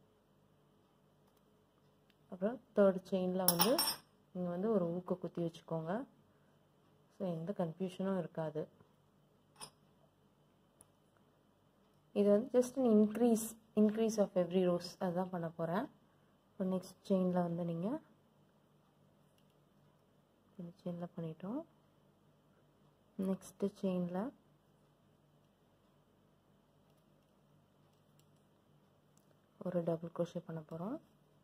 அப்புறம் தேர்ட் செயினில் வந்து நீங்கள் வந்து ஒரு ஊக்கு குத்தி வச்சுக்கோங்க ஸோ எந்த கன்ஃபியூஷனும் இருக்காது இது வந்து just increase increase of every rows அதுதான் பண்ண போகிறேன் இப்போ நெக்ஸ்ட் செயினில் வந்து நீங்கள் இந்த செயினில் பண்ணிட்டோம் நெக்ஸ்ட்டு செயினில் ஒரு டபுள் க்ரோஷே பண்ண போகிறோம்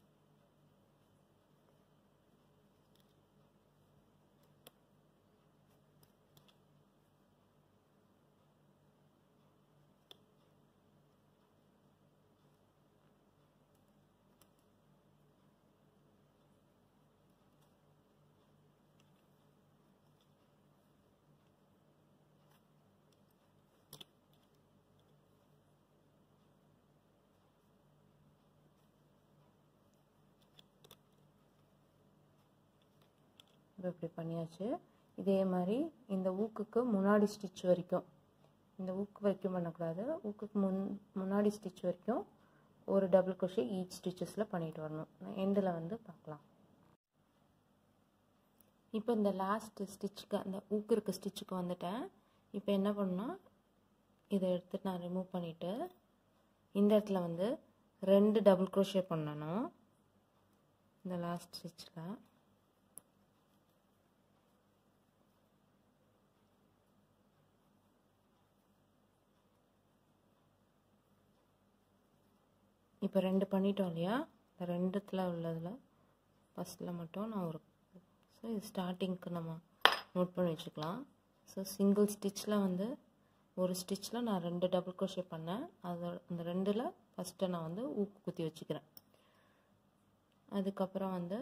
இப்போ இப்படி பண்ணியாச்சு இதே மாதிரி இந்த ஊக்குக்கு முன்னாடி ஸ்டிச் வரைக்கும் இந்த ஊக்கு வரைக்கும் பண்ணக்கூடாது ஊக்குக்கு முன் முன்னாடி ஸ்டிச் வரைக்கும் ஒரு டபுள் கொஷி ஈச் ஸ்டிச்சஸில் பண்ணிட்டு வரணும் எண்டில் வந்து பார்க்கலாம் இப்போ இந்த லாஸ்ட் ஸ்டிச்சுக்கு அந்த ஊக்கு இருக்க ஸ்டிச்சுக்கு வந்துட்டேன் இப்போ என்ன பண்ணால் இதை எடுத்துட்டு நான் ரிமூவ் பண்ணிவிட்டு இந்த இடத்துல வந்து ரெண்டு டபுள் க்ரோஷே பண்ணணும் இந்த லாஸ்ட் ஸ்டிச்சில் இப்போ ரெண்டு பண்ணிட்டோம் இல்லையா இந்த ரெண்டுத்தில் உள்ளதில் ஃபஸ்ட்டில் மட்டும் நான் ஒரு ஸோ இது ஸ்டார்டிங்க்கு நம்ம நோட் பண்ணி வச்சுக்கலாம் ஸோ சிங்கிள் ஸ்டிச்சில் வந்து ஒரு ஸ்டிச்சில் நான் ரெண்டு டபுள் க்ரோஷே பண்ணேன் அது அந்த ரெண்டில் ஃபஸ்ட்டு நான் வந்து ஊக்கு குத்தி வச்சுக்கிறேன் அதுக்கப்புறம் வந்து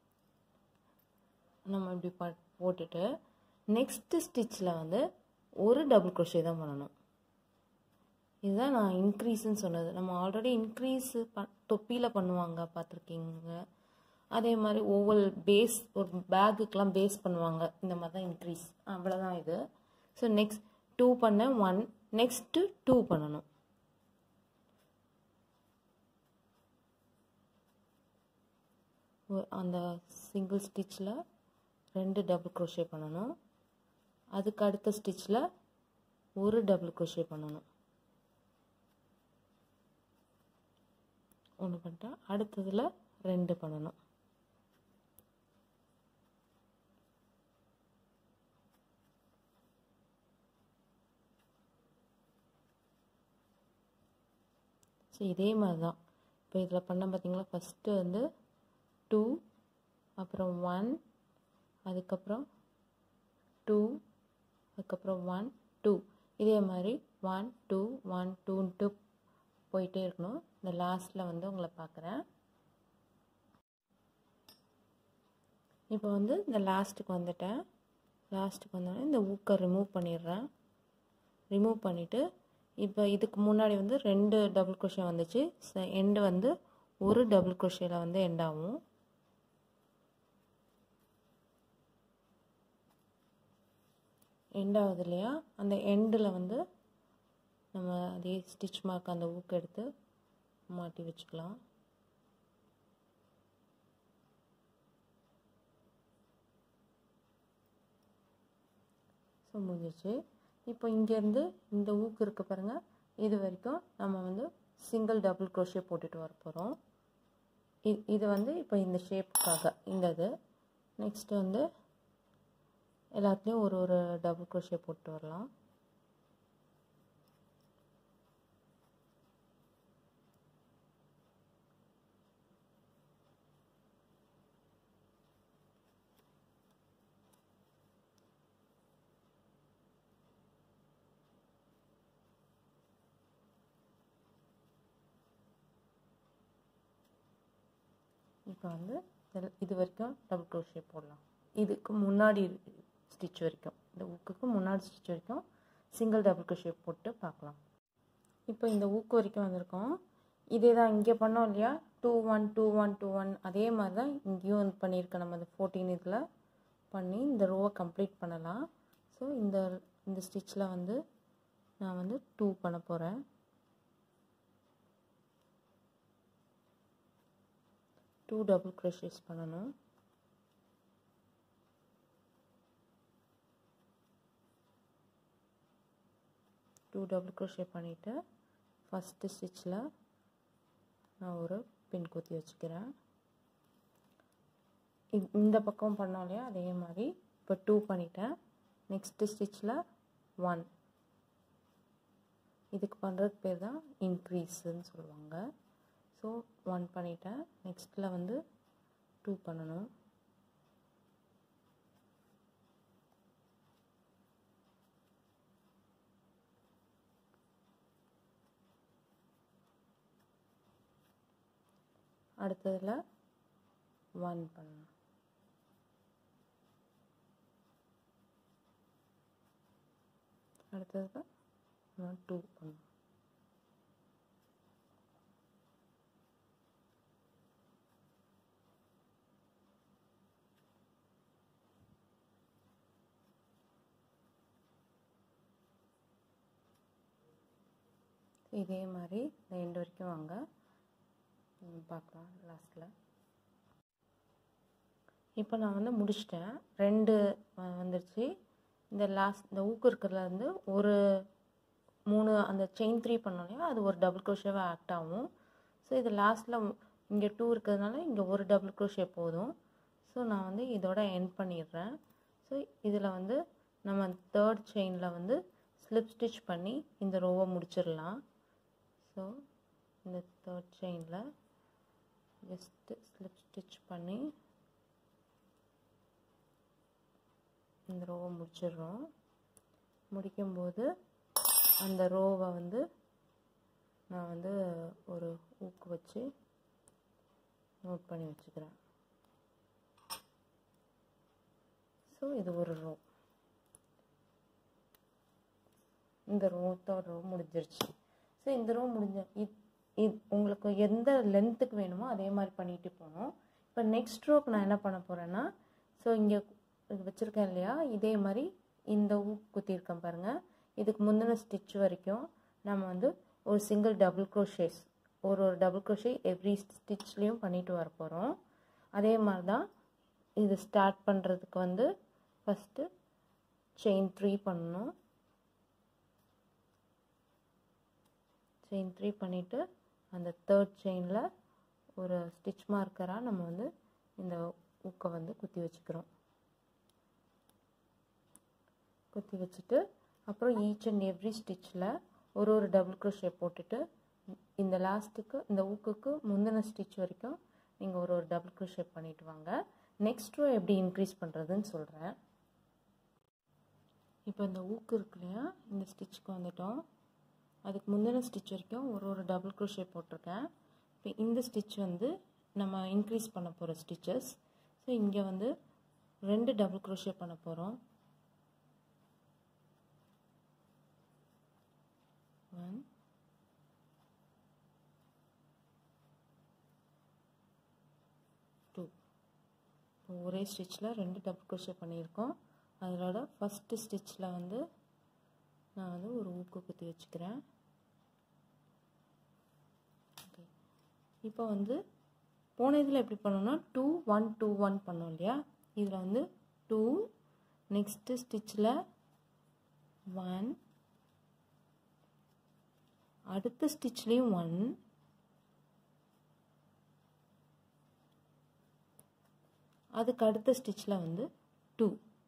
நம்ம இப்படி ப போட்டுட்டு நெக்ஸ்ட்டு ஸ்டிச்சில் வந்து ஒரு டபுள் க்ரோஷே தான் பண்ணணும் இதுதான் நான் இன்க்ரீஸ்ன்னு சொன்னது நம்ம ஆல்ரெடி இன்க்ரீஸ் ப தொப்பியில் பண்ணுவாங்க பார்த்துருக்கீங்க அதே மாதிரி ஒவ்வொரு பேஸ் ஒரு பேக்குக்கெலாம் பேஸ் பண்ணுவாங்க இந்த மாதிரி தான் இன்க்ரீஸ் அவ்வளோதான் இது ஸோ நெக்ஸ்ட் டூ பண்ண ஒன் நெக்ஸ்ட்டு டூ பண்ணணும் அந்த சிங்கிள் ஸ்டிச்சில் ரெண்டு டபுள் க்ரோஷே பண்ணணும் அதுக்கு அடுத்த ஸ்டிச்சில் ஒரு டபுள் க்ரோஷே பண்ணணும் ஒன்று பண்ணிட்டேன் அடுத்ததில் ரெண்டு பண்ணணும் ஸோ இதே மாதிரி தான் இப்போ இதில் பண்ண பார்த்தீங்களா ஃபஸ்ட்டு வந்து டூ அப்புறம் ஒன் அதுக்கப்புறம் டூ அதுக்கப்புறம் ஒன் டூ இதே மாதிரி ஒன் டூ ஒன் டூன்ட்டு போயிட்டே இருக்கணும் இந்த லாஸ்ட்டில் வந்து உங்களை பார்க்குறேன் இப்போ வந்து இந்த லாஸ்ட்டுக்கு வந்துட்டேன் லாஸ்ட்டுக்கு வந்தோடனே இந்த ஊக்கை ரிமூவ் பண்ணிடுறேன் ரிமூவ் பண்ணிவிட்டு இப்போ இதுக்கு முன்னாடி வந்து ரெண்டு டபுள் குரோஷே வந்துச்சு எண்டு வந்து ஒரு டபுள் குரோஷேயில் வந்து எண்ட் ஆகும் எண்ட் ஆகுது இல்லையா அந்த எண்டில் வந்து நம்ம அதே ஸ்டிச் மார்க் அந்த ஊக்கு எடுத்து மாட்டி வச்சுக்கலாம் ஸோ முடிஞ்சிச்சு இப்போ இங்கேருந்து இந்த ஊக்கு இருக்க பாருங்கள் இது வரைக்கும் நம்ம வந்து சிங்கிள் டபுள் க்ரோஷே போட்டுட்டு வர போகிறோம் இது இது வந்து இப்போ இந்த ஷேப்புக்காக இந்த இது நெக்ஸ்ட்டு வந்து எல்லாத்துலேயும் ஒரு ஒரு டபுள் க்ரோஷே போட்டு வரலாம் இப்போ வந்து இதில் இது வரைக்கும் டபுள் க்ரோஷே போடலாம் இதுக்கு முன்னாடி ஸ்டிச் வரைக்கும் இந்த ஊக்குக்கு முன்னாடி ஸ்டிச் வரைக்கும் சிங்கிள் டபுள் க்ரோஷே போட்டு பார்க்கலாம் இப்போ இந்த ஊக்கு வரைக்கும் வந்திருக்கோம் இதே தான் இங்கே பண்ணோம் இல்லையா two one two one two one அதே மாதிரி தான் இங்கேயும் வந்து பண்ணியிருக்கேன் நம்ம அந்த ஃபோர்டீன் இதில் பண்ணி இந்த ரோவை கம்ப்ளீட் பண்ணலாம் ஸோ இந்த இந்த ஸ்டிச்சில் வந்து நான் வந்து டூ பண்ண போகிறேன் டூ டபுள் க்ரோஷேஸ் பண்ணணும் டூ டபுள் க்ரோஷே பண்ணிவிட்டு ஃபஸ்ட்டு ஸ்டிச்சில் நான் ஒரு பின் குத்தி வச்சுக்கிறேன் இந்த பக்கம் பண்ணோம் இல்லையா அதே மாதிரி இப்போ டூ பண்ணிட்டேன் நெக்ஸ்ட்டு ஸ்டிச்சில் ஒன் இதுக்கு பண்ணுறதுக்கு பேர் தான் இன்க்ரீஸுன்னு சொல்லுவாங்க ஸோ ஒன் பண்ணிட்டேன் நெக்ஸ்ட்டில் வந்து டூ பண்ணணும் அடுத்ததில் ஒன் பண்ணணும் அடுத்ததில் நான் டூ பண்ணணும் இதே மாதிரி இந்த எண்டு வரைக்கும் வாங்க பார்க்கலாம் லாஸ்ட்டில் இப்போ நான் வந்து முடிச்சிட்டேன் ரெண்டு வந்துருச்சு இந்த லாஸ்ட் இந்த ஊக்கு இருக்கிறதுல வந்து ஒரு மூணு அந்த செயின் த்ரீ பண்ணோம் இல்லையா அது ஒரு டபுள் க்ரோஷேவாக ஆக்ட் ஆகும் ஸோ இது லாஸ்ட்டில் இங்கே டூ இருக்கிறதுனால இங்கே ஒரு டபுள் க்ரோஷே போதும் ஸோ நான் வந்து இதோட எண்ட் பண்ணிடுறேன் ஸோ இதில் வந்து நம்ம தேர்ட் செயினில் வந்து ஸ்லிப் ஸ்டிச் பண்ணி இந்த ரோவை முடிச்சிடலாம் ஸோ இந்த தேர்ட் செயினில் ஜஸ்ட்டு ஸ்லிப் ஸ்டிச் பண்ணி இந்த ரோவை முடிச்சிடுறோம் முடிக்கும்போது அந்த ரோவை வந்து நான் வந்து ஒரு ஊக்கு வச்சு நோட் பண்ணி வச்சுக்கிறேன் ஸோ இது ஒரு ரோ இந்த ரோ தேர்ட் ரோ முடிஞ்சிருச்சு ஸோ இந்த ரோ முடிஞ்ச இது இது உங்களுக்கு எந்த லென்த்துக்கு வேணுமோ அதே மாதிரி பண்ணிட்டு போகணும் இப்போ நெக்ஸ்ட் ரோக்கு நான் என்ன பண்ண போகிறேன்னா ஸோ இங்கே வச்சுருக்கேன் இல்லையா இதே மாதிரி இந்த ஊ குத்திருக்கேன் பாருங்கள் இதுக்கு முந்தின ஸ்டிச் வரைக்கும் நம்ம வந்து ஒரு சிங்கிள் டபுள் க்ரோஷேஸ் ஒரு ஒரு டபுள் க்ரோஷே எவ்ரி ஸ்டிச்லேயும் பண்ணிட்டு வர போகிறோம் அதே மாதிரி தான் இது ஸ்டார்ட் பண்ணுறதுக்கு வந்து ஃபஸ்ட்டு செயின் த்ரீ பண்ணணும் செயின் த்ரீ பண்ணிவிட்டு அந்த தேர்ட் செயினில் ஒரு ஸ்டிச் மார்க்கராக நம்ம வந்து இந்த ஊக்கை வந்து குத்தி வச்சுக்கிறோம் குத்தி வச்சுட்டு அப்புறம் ஈச் அண்ட் எவ்ரி ஸ்டிச்சில் ஒரு ஒரு டபுள் க்ரோஷே போட்டுட்டு இந்த லாஸ்ட்டுக்கு இந்த ஊக்குக்கு முந்தின ஸ்டிச் வரைக்கும் நீங்கள் ஒரு ஒரு டபுள் க்ரோஷே பண்ணிட்டு வாங்க நெக்ஸ்ட் ரோ எப்படி இன்க்ரீஸ் பண்ணுறதுன்னு சொல்கிறேன் இப்போ இந்த ஊக்கு இருக்கு இல்லையா இந்த ஸ்டிச்சுக்கு வந்துட்டோம் அதுக்கு முந்தின ஸ்டிச் வரைக்கும் ஒரு ஒரு டபுள் க்ரோஷே போட்டிருக்கேன் இப்போ இந்த ஸ்டிச் வந்து நம்ம இன்க்ரீஸ் பண்ண போகிற ஸ்டிச்சஸ் ஸோ இங்கே வந்து ரெண்டு டபுள் க்ரோஷே பண்ண போகிறோம் ஒன் டூ இப்போ ஒரே ஸ்டிச்சில் ரெண்டு டபுள் க்ரோஷே பண்ணியிருக்கோம் அதோட ஃபஸ்ட்டு ஸ்டிச்சில் வந்து நான் வந்து ஒரு ஊக்கு குத்தி வச்சுக்கிறேன் ஓகே இப்போ வந்து போன இதில் எப்படி பண்ணோம்னா டூ ஒன் டூ ஒன் பண்ணோம் இல்லையா இதில் வந்து டூ நெக்ஸ்ட்டு ஸ்டிச்சில் ஒன் அடுத்த ஸ்டிச்லேயும் ஒன் அதுக்கு அடுத்த ஸ்டிச்சில் வந்து டூ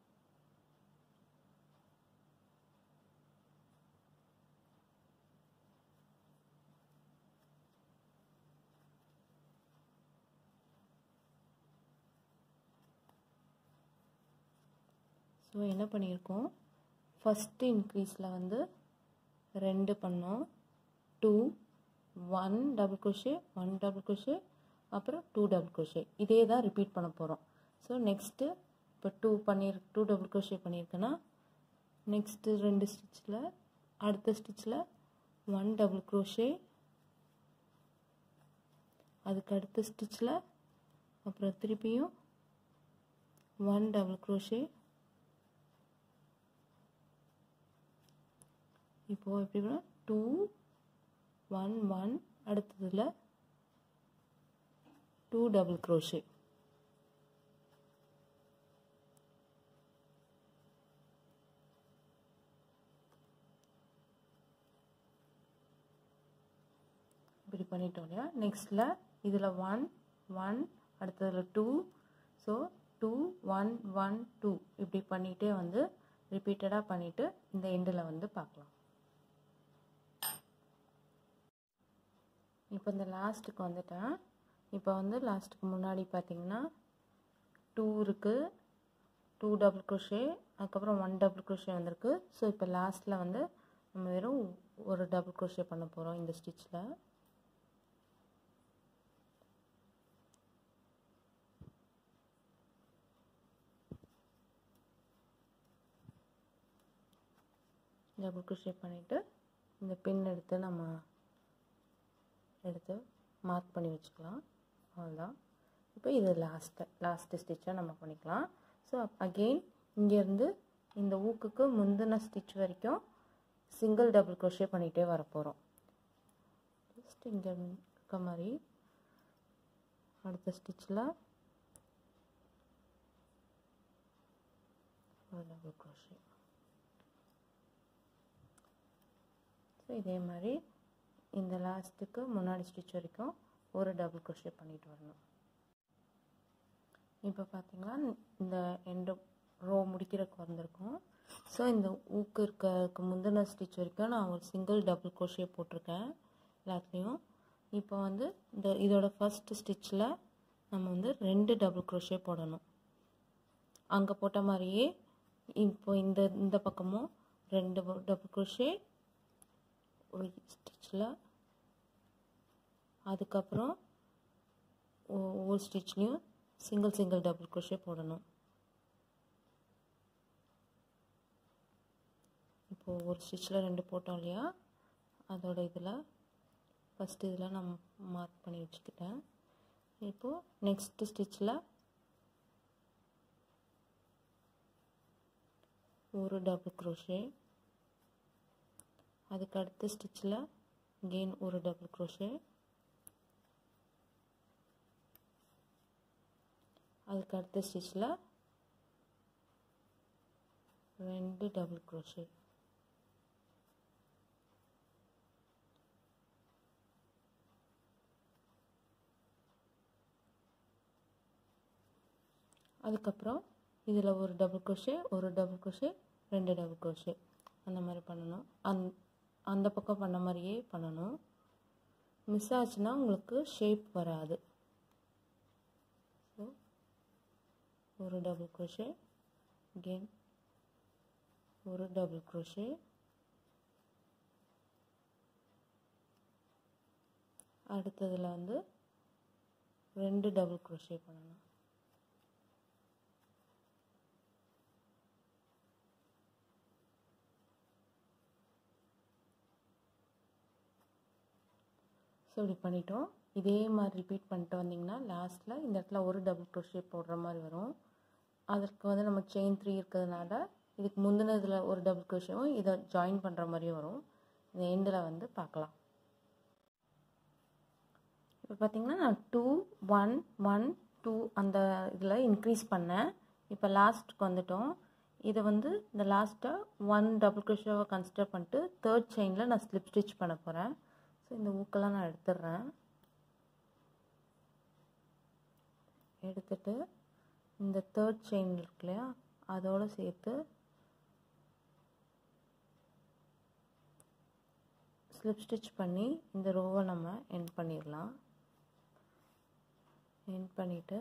ஸோ என்ன பண்ணியிருக்கோம் ஃபஸ்ட்டு இன்க்ரீஸில் வந்து ரெண்டு பண்ணோம் two one double crochet one double crochet அப்புறம் டூ டபுள் க்ரோஷே இதே தான் ரிப்பீட் பண்ண போகிறோம் ஸோ நெக்ஸ்ட்டு இப்போ டூ பண்ணிரு டூ டபுள் க்ரோஷே பண்ணியிருக்கேன்னா நெக்ஸ்ட்டு ரெண்டு ஸ்டிச்சில் அடுத்த ஸ்டிச்சில் ஒன் டபுள் க்ரோஷே அதுக்கு அடுத்த ஸ்டிச்சில் அப்புறம் திருப்பியும் ஒன் டபுள் க்ரோஷே இப்போது எப்படின்னா டூ ஒன் ஒன் அடுத்ததில் டூ டபுள் க்ரோஷே இப்படி பண்ணிட்டோம் இல்லையா நெக்ஸ்ட்டில் இதில் ஒன் ஒன் அடுத்ததில் two so two one one two இப்படி பண்ணிகிட்டே வந்து ரிப்பீட்டடாக பண்ணிவிட்டு இந்த எண்டில் வந்து பார்க்கலாம் இப்போ இந்த லாஸ்ட்டுக்கு வந்துட்டேன் இப்போ வந்து லாஸ்ட்டுக்கு முன்னாடி பார்த்தீங்கன்னா டூ இருக்குது டூ டபுள் க்ரோஷே அதுக்கப்புறம் ஒன் டபுள் க்ரோஷே வந்திருக்கு ஸோ இப்போ லாஸ்ட்டில் வந்து நம்ம வெறும் ஒரு டபுள் க்ரோஷே பண்ண போகிறோம் இந்த ஸ்டிச்சில் டபுள் க்ரோஷே பண்ணிவிட்டு இந்த பின் எடுத்து நம்ம எடுத்து மார்க் பண்ணி வச்சுக்கலாம் அவ்வளோதான் இப்போ இது லாஸ்ட்டு லாஸ்ட்டு ஸ்டிச்சாக நம்ம பண்ணிக்கலாம் ஸோ அகெயின் இங்கேருந்து இந்த ஊக்குக்கு முந்தின ஸ்டிச் வரைக்கும் சிங்கிள் டபுள் க்ரோஷே பண்ணிகிட்டே வர போகிறோம் ஜஸ்ட் இங்கே இருக்க மாதிரி அடுத்த ஸ்டிச்சில் ஒரு டபுள் க்ரோஷே ஸோ இதே மாதிரி இந்த லாஸ்ட்டுக்கு முன்னாடி ஸ்டிச் வரைக்கும் ஒரு டபுள் க்ரோஷே பண்ணிட்டு வரணும் இப்போ பார்த்தீங்கன்னா இந்த எண்டு ரோ முடிக்கிறதுக்கு வந்திருக்கோம் ஸோ இந்த ஊக்கு இருக்கிறதுக்கு முந்தின ஸ்டிச் வரைக்கும் நான் ஒரு சிங்கிள் டபுள் க்ரோஷே போட்டிருக்கேன் எல்லாத்துலேயும் இப்போ வந்து இந்த இதோட ஃபஸ்ட் ஸ்டிச்சில் நம்ம வந்து ரெண்டு டபுள் க்ரோஷே போடணும் அங்கே போட்ட மாதிரியே இப்போ இந்த இந்த பக்கமும் ரெண்டு டபுள் க்ரோஷே ஒரு ஸ்டிச்சில் அதுக்கப்புறம் ஒவ்வொரு ஸ்டிச்லேயும் சிங்கிள் சிங்கிள் டபுள் க்ரோஷே போடணும் இப்போது ஒரு ஸ்டிச்சில் ரெண்டு போட்டோம் இல்லையா அதோட இதில் ஃபஸ்ட்டு இதில் நான் மார்க் பண்ணி வச்சுக்கிட்டேன் இப்போது நெக்ஸ்ட்டு ஸ்டிச்சில் ஒரு டபுள் க்ரோஷே அதுக்கு அடுத்த ஸ்டிச்சில் கெயின் ஒரு டபுள் க்ரோஷே அதுக்கு அடுத்த ஸ்டிச்சில் ரெண்டு டபுள் க்ரோஷே அதுக்கப்புறம் இதில் ஒரு டபுள் க்ரோஷே ஒரு டபுள் க்ரோஷே ரெண்டு டபுள் க்ரோஷே அந்த மாதிரி பண்ணணும் அந் அந்த பக்கம் பண்ண மாதிரியே பண்ணணும் மிஸ் ஆச்சுன்னா உங்களுக்கு ஷேப் வராது ஸோ ஒரு டபுள் க்ரோஷே again ஒரு டபுள் க்ரோஷே அடுத்ததில் வந்து ரெண்டு டபுள் க்ரோஷே பண்ணணும் ஸோ இப்படி பண்ணிட்டோம் இதே மாதிரி ரிப்பீட் பண்ணிட்டு வந்தீங்கன்னா லாஸ்ட்டில் இந்த இடத்துல ஒரு டபுள் க்ரோஷே போடுற மாதிரி வரும் அதற்கு வந்து நம்ம செயின் த்ரீ இருக்கிறதுனால இதுக்கு முந்தினதில் ஒரு டபுள் க்ரோஷேவும் இதை ஜாயின் பண்ணுற மாதிரியும் வரும் இந்த எண்டில் வந்து பார்க்கலாம் இப்போ பார்த்தீங்கன்னா நான் டூ ஒன் ஒன் டூ அந்த இதில் இன்க்ரீஸ் பண்ணேன் இப்போ லாஸ்ட்டுக்கு வந்துட்டோம் இதை வந்து இந்த லாஸ்ட்டை ஒன் டபுள் க்ரோஷோவை கன்சிடர் பண்ணிட்டு தேர்ட் செயினில் நான் ஸ்லிப் ஸ்டிச் பண்ண போகிறேன் ஸோ இந்த ஊக்கெல்லாம் நான் எடுத்துடுறேன் எடுத்துட்டு இந்த தேர்ட் செயின் இருக்கு இல்லையா அதோடு சேர்த்து ஸ்லிப் ஸ்டிச் பண்ணி இந்த ரோவை நம்ம எண்ட் பண்ணிடலாம் எண்ட் பண்ணிவிட்டு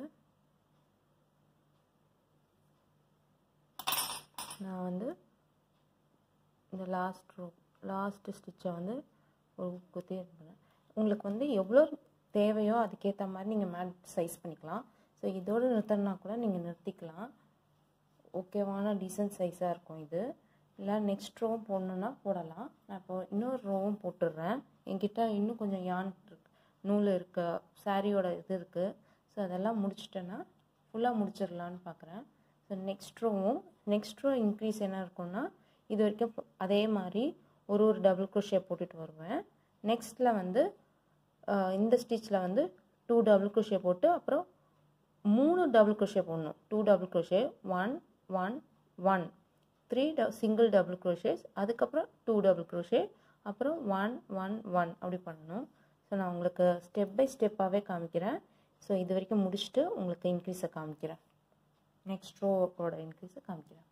நான் வந்து இந்த லாஸ்ட் ரோ லாஸ்ட் ஸ்டிச்சை வந்து ஒரு குத்தி பண்ணேன் உங்களுக்கு வந்து எவ்வளோ தேவையோ அதுக்கேற்ற மாதிரி நீங்கள் மேட் சைஸ் பண்ணிக்கலாம் ஸோ இதோடு நிறுத்தணுன்னா கூட நீங்கள் நிறுத்திக்கலாம் ஓகேவான டீசன்ட் சைஸாக இருக்கும் இது இல்லை நெக்ஸ்ட் ரோவும் போடணுன்னா போடலாம் நான் இப்போ இன்னொரு ரோவும் போட்டுடுறேன் என்கிட்ட இன்னும் கொஞ்சம் யான் இருக்கு நூல் இருக்க சாரியோட இது இருக்குது ஸோ அதெல்லாம் முடிச்சிட்டேன்னா ஃபுல்லாக முடிச்சிடலான்னு பார்க்குறேன் ஸோ நெக்ஸ்ட் ரோவும் நெக்ஸ்ட் ரோ இன்க்ரீஸ் என்ன இருக்கும்னா இது வரைக்கும் அதே மாதிரி ஒரு ஒரு டபுள் குரோஷே போட்டுட்டு வருவேன் நெக்ஸ்ட்டில் வந்து இந்த ஸ்டிச்சில் வந்து டூ டபுள் குரோஷே போட்டு அப்புறம் மூணு டபுள் குரோஷே போடணும் two double crochet one one one three ட சிங்கிள் டபுள் குரோஷேஸ் அதுக்கப்புறம் டூ டபுள் குரோஷே அப்புறம் ஒன் ஒன் ஒன் அப்படி பண்ணணும் ஸோ நான் உங்களுக்கு ஸ்டெப் பை ஸ்டெப்பாகவே காமிக்கிறேன் ஸோ இது வரைக்கும் முடிச்சுட்டு உங்களுக்கு இன்க்ரீஸை காமிக்கிறேன் நெக்ஸ்ட் ரோவோட இன்க்ரீஸை காமிக்கிறேன்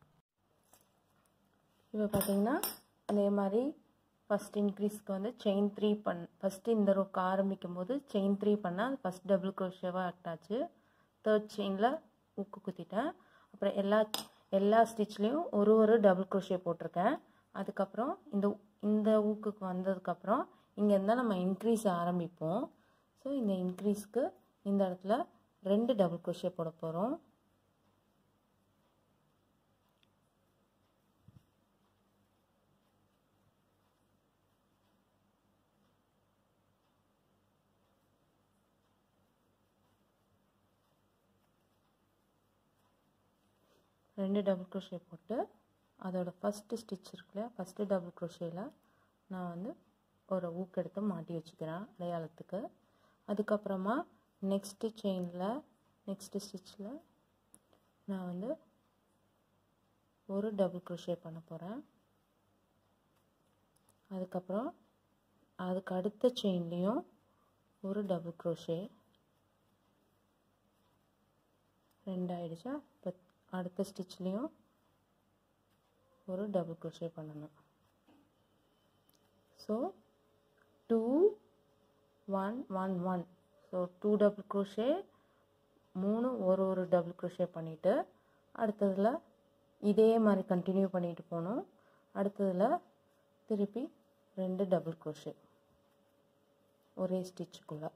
இப்போ பார்த்தீங்கன்னா அதே மாதிரி ஃபஸ்ட் இன்க்ரீஸ்க்கு வந்து செயின் த்ரீ பண் ஃபஸ்ட்டு இந்த ரோக்கு ஆரம்பிக்கும் போது செயின் த்ரீ பண்ணால் அது ஃபஸ்ட் டபுள் க்ரோஷேவாக ஆக்ட் ஆச்சு தேர்ட் செயினில் ஊக்கு குத்திட்டேன் அப்புறம் எல்லா எல்லா ஸ்டிச்லேயும் ஒரு ஒரு டபுள் க்ரோஷே போட்டிருக்கேன் அதுக்கப்புறம் இந்த இந்த ஊக்குக்கு வந்ததுக்கப்புறம் இங்கேருந்து நம்ம இன்க்ரீஸ் ஆரம்பிப்போம் ஸோ இந்த இன்க்ரீஸ்க்கு இந்த இடத்துல ரெண்டு டபுள் க்ரோஷே போட போகிறோம் ரெண்டு டபுள் க்ரோஷே போட்டு அதோட ஃபஸ்ட்டு ஸ்டிச் இருக்குல்ல ஃபஸ்ட்டு டபுள் க்ரோஷேயில் நான் வந்து ஒரு ஊக்கெடுத்து மாட்டி வச்சுக்கிறேன் அடையாளத்துக்கு அதுக்கப்புறமா நெக்ஸ்ட்டு செயினில் நெக்ஸ்ட்டு ஸ்டிச்சில் நான் வந்து ஒரு டபுள் க்ரோஷே பண்ண போகிறேன் அதுக்கப்புறம் அதுக்கு அடுத்த செயின்லேயும் ஒரு டபுள் க்ரோஷே ரெண்டாயிடுச்சா இப்போ அடுத்த ஸ்டிச்லேயும் ஒரு டபுள் க்ரோஷே பண்ணணும் so two one one one so two double crochet மூணு ஒரு ஒரு டபுள் க்ரோஷே பண்ணிவிட்டு அடுத்ததில் இதே மாதிரி கண்டினியூ பண்ணிட்டு போகணும் அடுத்ததில் திருப்பி ரெண்டு டபுள் க்ரோஷே ஒரே ஸ்டிச்சுக்குள்ளே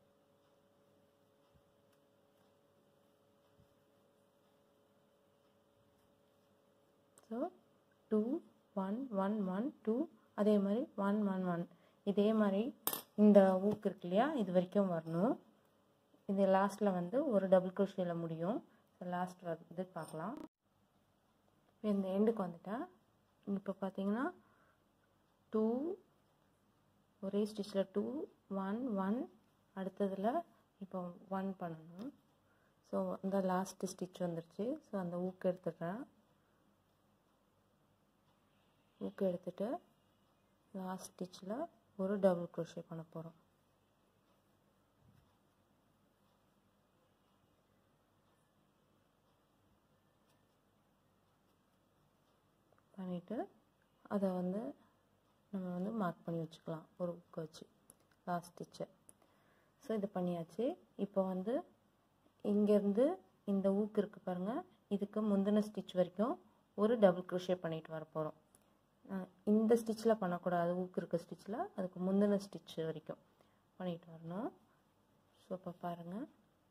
so two one one one two அதே மாதிரி ஒன் ஒன் ஒன் இதே மாதிரி இந்த ஊக்கு இருக்கு இல்லையா இது வரைக்கும் வரணும் இது லாஸ்ட்டில் வந்து ஒரு டபுள் குரோஷியில் முடியும் ஸோ லாஸ்ட் வந்து பார்க்கலாம் இப்போ இந்த எண்டுக்கு வந்துட்டேன் இப்போ பார்த்தீங்கன்னா டூ ஒரே ஸ்டிச்சில் டூ ஒன் ஒன் அடுத்ததில் இப்போ ஒன் பண்ணணும் ஸோ இந்த லாஸ்ட் ஸ்டிச் வந்துருச்சு ஸோ அந்த ஊக்கு எடுத்துடுறேன் ஊக்கு எடுத்துட்டு லாஸ்ட் ஸ்டிச்சில் ஒரு டபுள் க்ரோஷே பண்ண போகிறோம் பண்ணிவிட்டு அதை வந்து நம்ம வந்து மார்க் பண்ணி வச்சுக்கலாம் ஒரு ஊக்க வச்சு லாஸ்ட் ஸ்டிச்சை ஸோ இது பண்ணியாச்சு இப்போ வந்து இங்கேருந்து இந்த ஊக்கு இருக்குது பாருங்கள் இதுக்கு முந்தின ஸ்டிச் வரைக்கும் ஒரு டபுள் க்ரோஷே பண்ணிட்டு வர போகிறோம் இந்த ஸ்டிச்சில் பண்ணக்கூடாது ஊக்கு இருக்க ஸ்டிச்சில் அதுக்கு முந்தின ஸ்டிச் வரைக்கும் பண்ணிட்டு வரணும் ஸோ இப்போ பாருங்கள்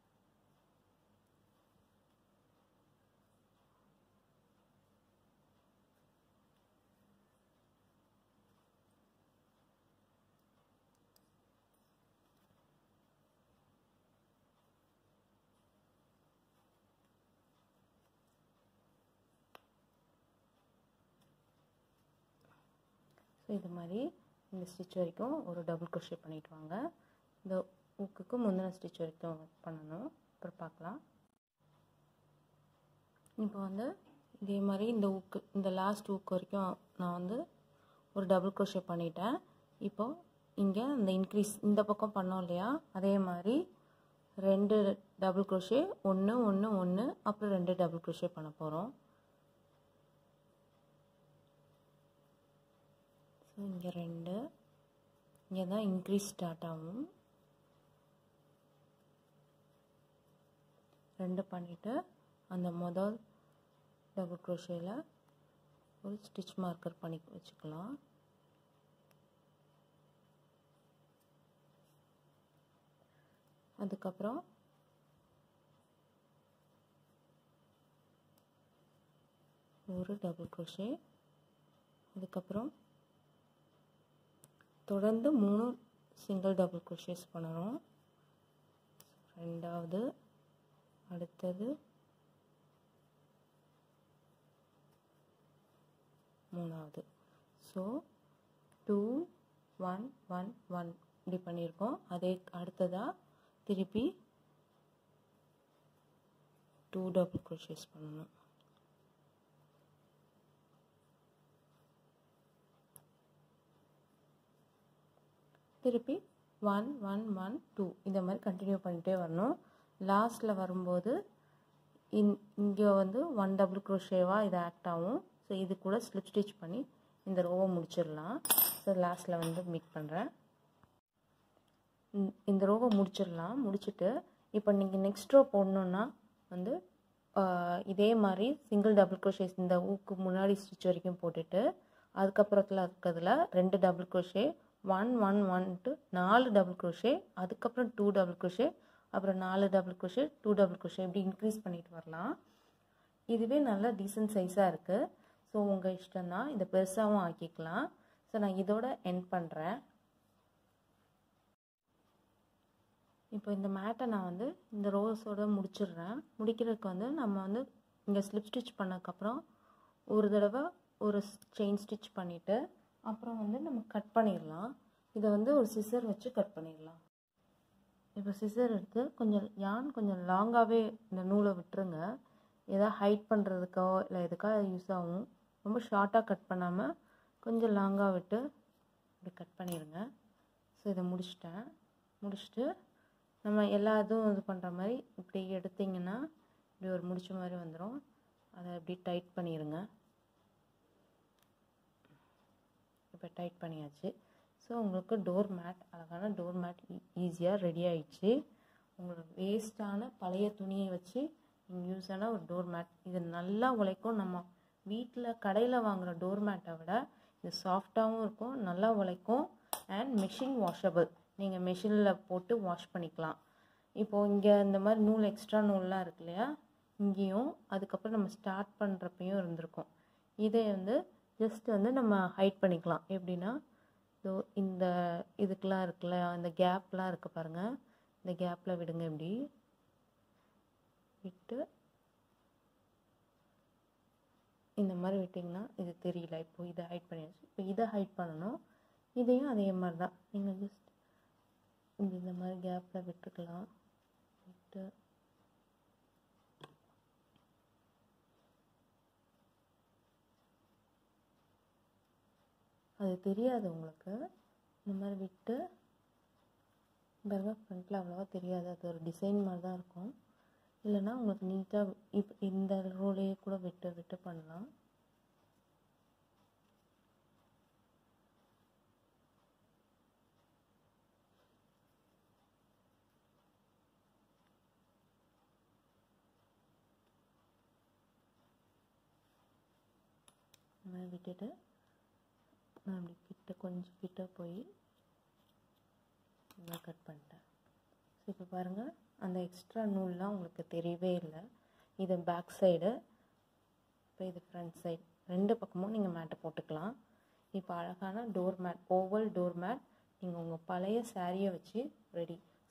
ஸோ இது மாதிரி இந்த ஸ்டிச் வரைக்கும் ஒரு டபுள் க்ரோஷே பண்ணிட்டு வாங்க இந்த ஊக்குக்கு முந்தின ஸ்டிச் வரைக்கும் பண்ணணும் அப்புறம் பார்க்கலாம் இப்போ வந்து இதே மாதிரி இந்த ஊக்கு இந்த லாஸ்ட் ஊக்கு வரைக்கும் நான் வந்து ஒரு டபுள் க்ரோஷே பண்ணிட்டேன் இப்போ இங்கே அந்த இன்க்ரீஸ் இந்த பக்கம் பண்ணோம் இல்லையா அதே மாதிரி ரெண்டு டபுள் க்ரோஷே ஒன்று ஒன்று ஒன்று அப்புறம் ரெண்டு டபுள் க்ரோஷே பண்ண போகிறோம் ஸோ இங்கே ரெண்டு இங்கே தான் இன்க்ரீஸ் ஸ்டார்ட் ஆகும் ரெண்டு பண்ணிவிட்டு அந்த முதல் டபுள் க்ரோஷேயில் ஒரு ஸ்டிச் மார்க்கர் பண்ணி வச்சுக்கலாம் அதுக்கப்புறம் ஒரு டபுள் க்ரோஷே அதுக்கப்புறம் தொடர்ந்து மூணு சிங்கிள் டபுள் க்ரோஷேஸ் பண்ணணும் ரெண்டாவது அடுத்தது மூணாவது so two one one one இப்படி பண்ணியிருக்கோம் அதே அடுத்ததாக திருப்பி டூ டபுள் க்ரோஷேஸ் பண்ணணும் திருப்பி ஒன் ஒன் ஒன் டூ இந்த மாதிரி கண்டினியூ பண்ணிகிட்டே வரணும் லாஸ்ட்டில் வரும்போது இன் இங்கே வந்து ஒன் டபுள் க்ரோஷேவாக இது ஆக்ட் ஆகும் ஸோ இது கூட ஸ்லிப் ஸ்டிச் பண்ணி இந்த ரோவை முடிச்சிடலாம் ஸோ லாஸ்ட்டில் வந்து மீட் பண்ணுறேன் இந்த ரோவை முடிச்சிடலாம் முடிச்சுட்டு இப்போ நீங்கள் நெக்ஸ்ட் ரோ போடணுன்னா வந்து இதே மாதிரி சிங்கிள் டபுள் க்ரோஷேஸ் இந்த ஊக்கு முன்னாடி ஸ்டிச் வரைக்கும் போட்டுட்டு அதுக்கப்புறத்தில் இருக்கிறதுல ரெண்டு double crochet one one one two நாலு டபுள் க்ரோஷே அதுக்கப்புறம் டூ டபுள் க்ரோஷே அப்புறம் நாலு double crochet two double crochet இப்படி இன்க்ரீஸ் பண்ணிட்டு வரலாம் இதுவே நல்லா டீசென்ட் சைஸாக இருக்குது ஸோ உங்கள் இஷ்டம் தான் இதை பெருசாகவும் ஆக்கிக்கலாம் ஸோ நான் இதோட என் பண்ணுறேன் இப்போ இந்த மேட்டை நான் வந்து இந்த ரோஸோட முடிச்சிடுறேன் முடிக்கிறதுக்கு வந்து நம்ம வந்து இங்கே ஸ்லிப் ஸ்டிச் பண்ணதுக்கப்புறம் ஒரு தடவை ஒரு செயின் ஸ்டிச் பண்ணிவிட்டு அப்புறம் வந்து நம்ம கட் பண்ணிடலாம் இதை வந்து ஒரு சிசர் வச்சு கட் பண்ணிடலாம் இப்போ சிசர் எடுத்து கொஞ்சம் யான் கொஞ்சம் லாங்காகவே இந்த நூலை விட்டுருங்க எதாவது ஹைட் பண்ணுறதுக்கோ இல்லை எதுக்காக யூஸ் ஆகும் ரொம்ப ஷார்ட்டாக கட் பண்ணாமல் கொஞ்சம் லாங்காக விட்டு இப்படி கட் பண்ணிடுங்க ஸோ இதை முடிச்சிட்டேன் முடிச்சுட்டு நம்ம எல்லா இதுவும் இது பண்ணுற மாதிரி இப்படி எடுத்திங்கன்னா இப்படி ஒரு முடிச்ச மாதிரி வந்துடும் அதை இப்படி டைட் பண்ணிடுங்க இப்போ டைட் பண்ணியாச்சு ஸோ உங்களுக்கு டோர் மேட் அழகான டோர் மேட் ஈஸியாக ரெடி ஆயிடுச்சு உங்களோட வேஸ்ட்டான பழைய துணியை வச்சு நீங்கள் யூஸ் ஆன ஒரு டோர் மேட் இது நல்லா உழைக்கும் நம்ம வீட்டில் கடையில் வாங்குகிற டோர் மேட்டை விட இது சாஃப்டாகவும் இருக்கும் நல்லா உழைக்கும் அண்ட் மிஷின் வாஷபிள் நீங்கள் மிஷினில் போட்டு வாஷ் பண்ணிக்கலாம் இப்போது இங்கே இந்த மாதிரி நூல் எக்ஸ்ட்ரா நூல்லாம் இருக்கு இல்லையா இங்கேயும் அதுக்கப்புறம் நம்ம ஸ்டார்ட் பண்ணுறப்பையும் இருந்திருக்கும் இதை வந்து ஜஸ்ட் வந்து நம்ம ஹைட் பண்ணிக்கலாம் எப்படின்னா ஸோ இந்த இதுக்கெலாம் இருக்குல்ல அந்த கேப்லாம் இருக்குது பாருங்கள் இந்த கேப்பில் விடுங்க இப்படி விட்டு இந்த மாதிரி விட்டிங்கன்னா இது தெரியல இப்போ இதை ஹைட் பண்ணியாச்சு இப்போ இதை ஹைட் பண்ணணும் இதையும் அதே மாதிரி தான் நீங்கள் ஜஸ்ட் இந்த இந்த மாதிரி கேப்பில் விட்டுக்கலாம் விட்டு அது தெரியாது உங்களுக்கு இந்த மாதிரி விட்டு பாருங்க ஃப்ரண்ட்டில் அவ்வளோவா தெரியாது அது ஒரு டிசைன் மாதிரி தான் இருக்கும் இல்லைன்னா உங்களுக்கு நீட்டாக இப் இந்த ரோலையே கூட விட்டு விட்டு பண்ணலாம் இந்த மாதிரி விட்டுட்டு நான் அப்படி கிட்ட கொஞ்சம் கிட்ட போய் நல்லா கட் பண்ணிட்டேன் ஸோ இப்போ பாருங்கள் அந்த எக்ஸ்ட்ரா நூல்லாம் உங்களுக்கு தெரியவே இல்லை இது பேக் சைடு இப்போ இது ஃப்ரண்ட் சைடு ரெண்டு பக்கமும் நீங்கள் மேட்டை போட்டுக்கலாம் இப்போ அழகான door mat oval door mat நீங்கள் உங்கள் பழைய சாரியை வச்சு ரெடி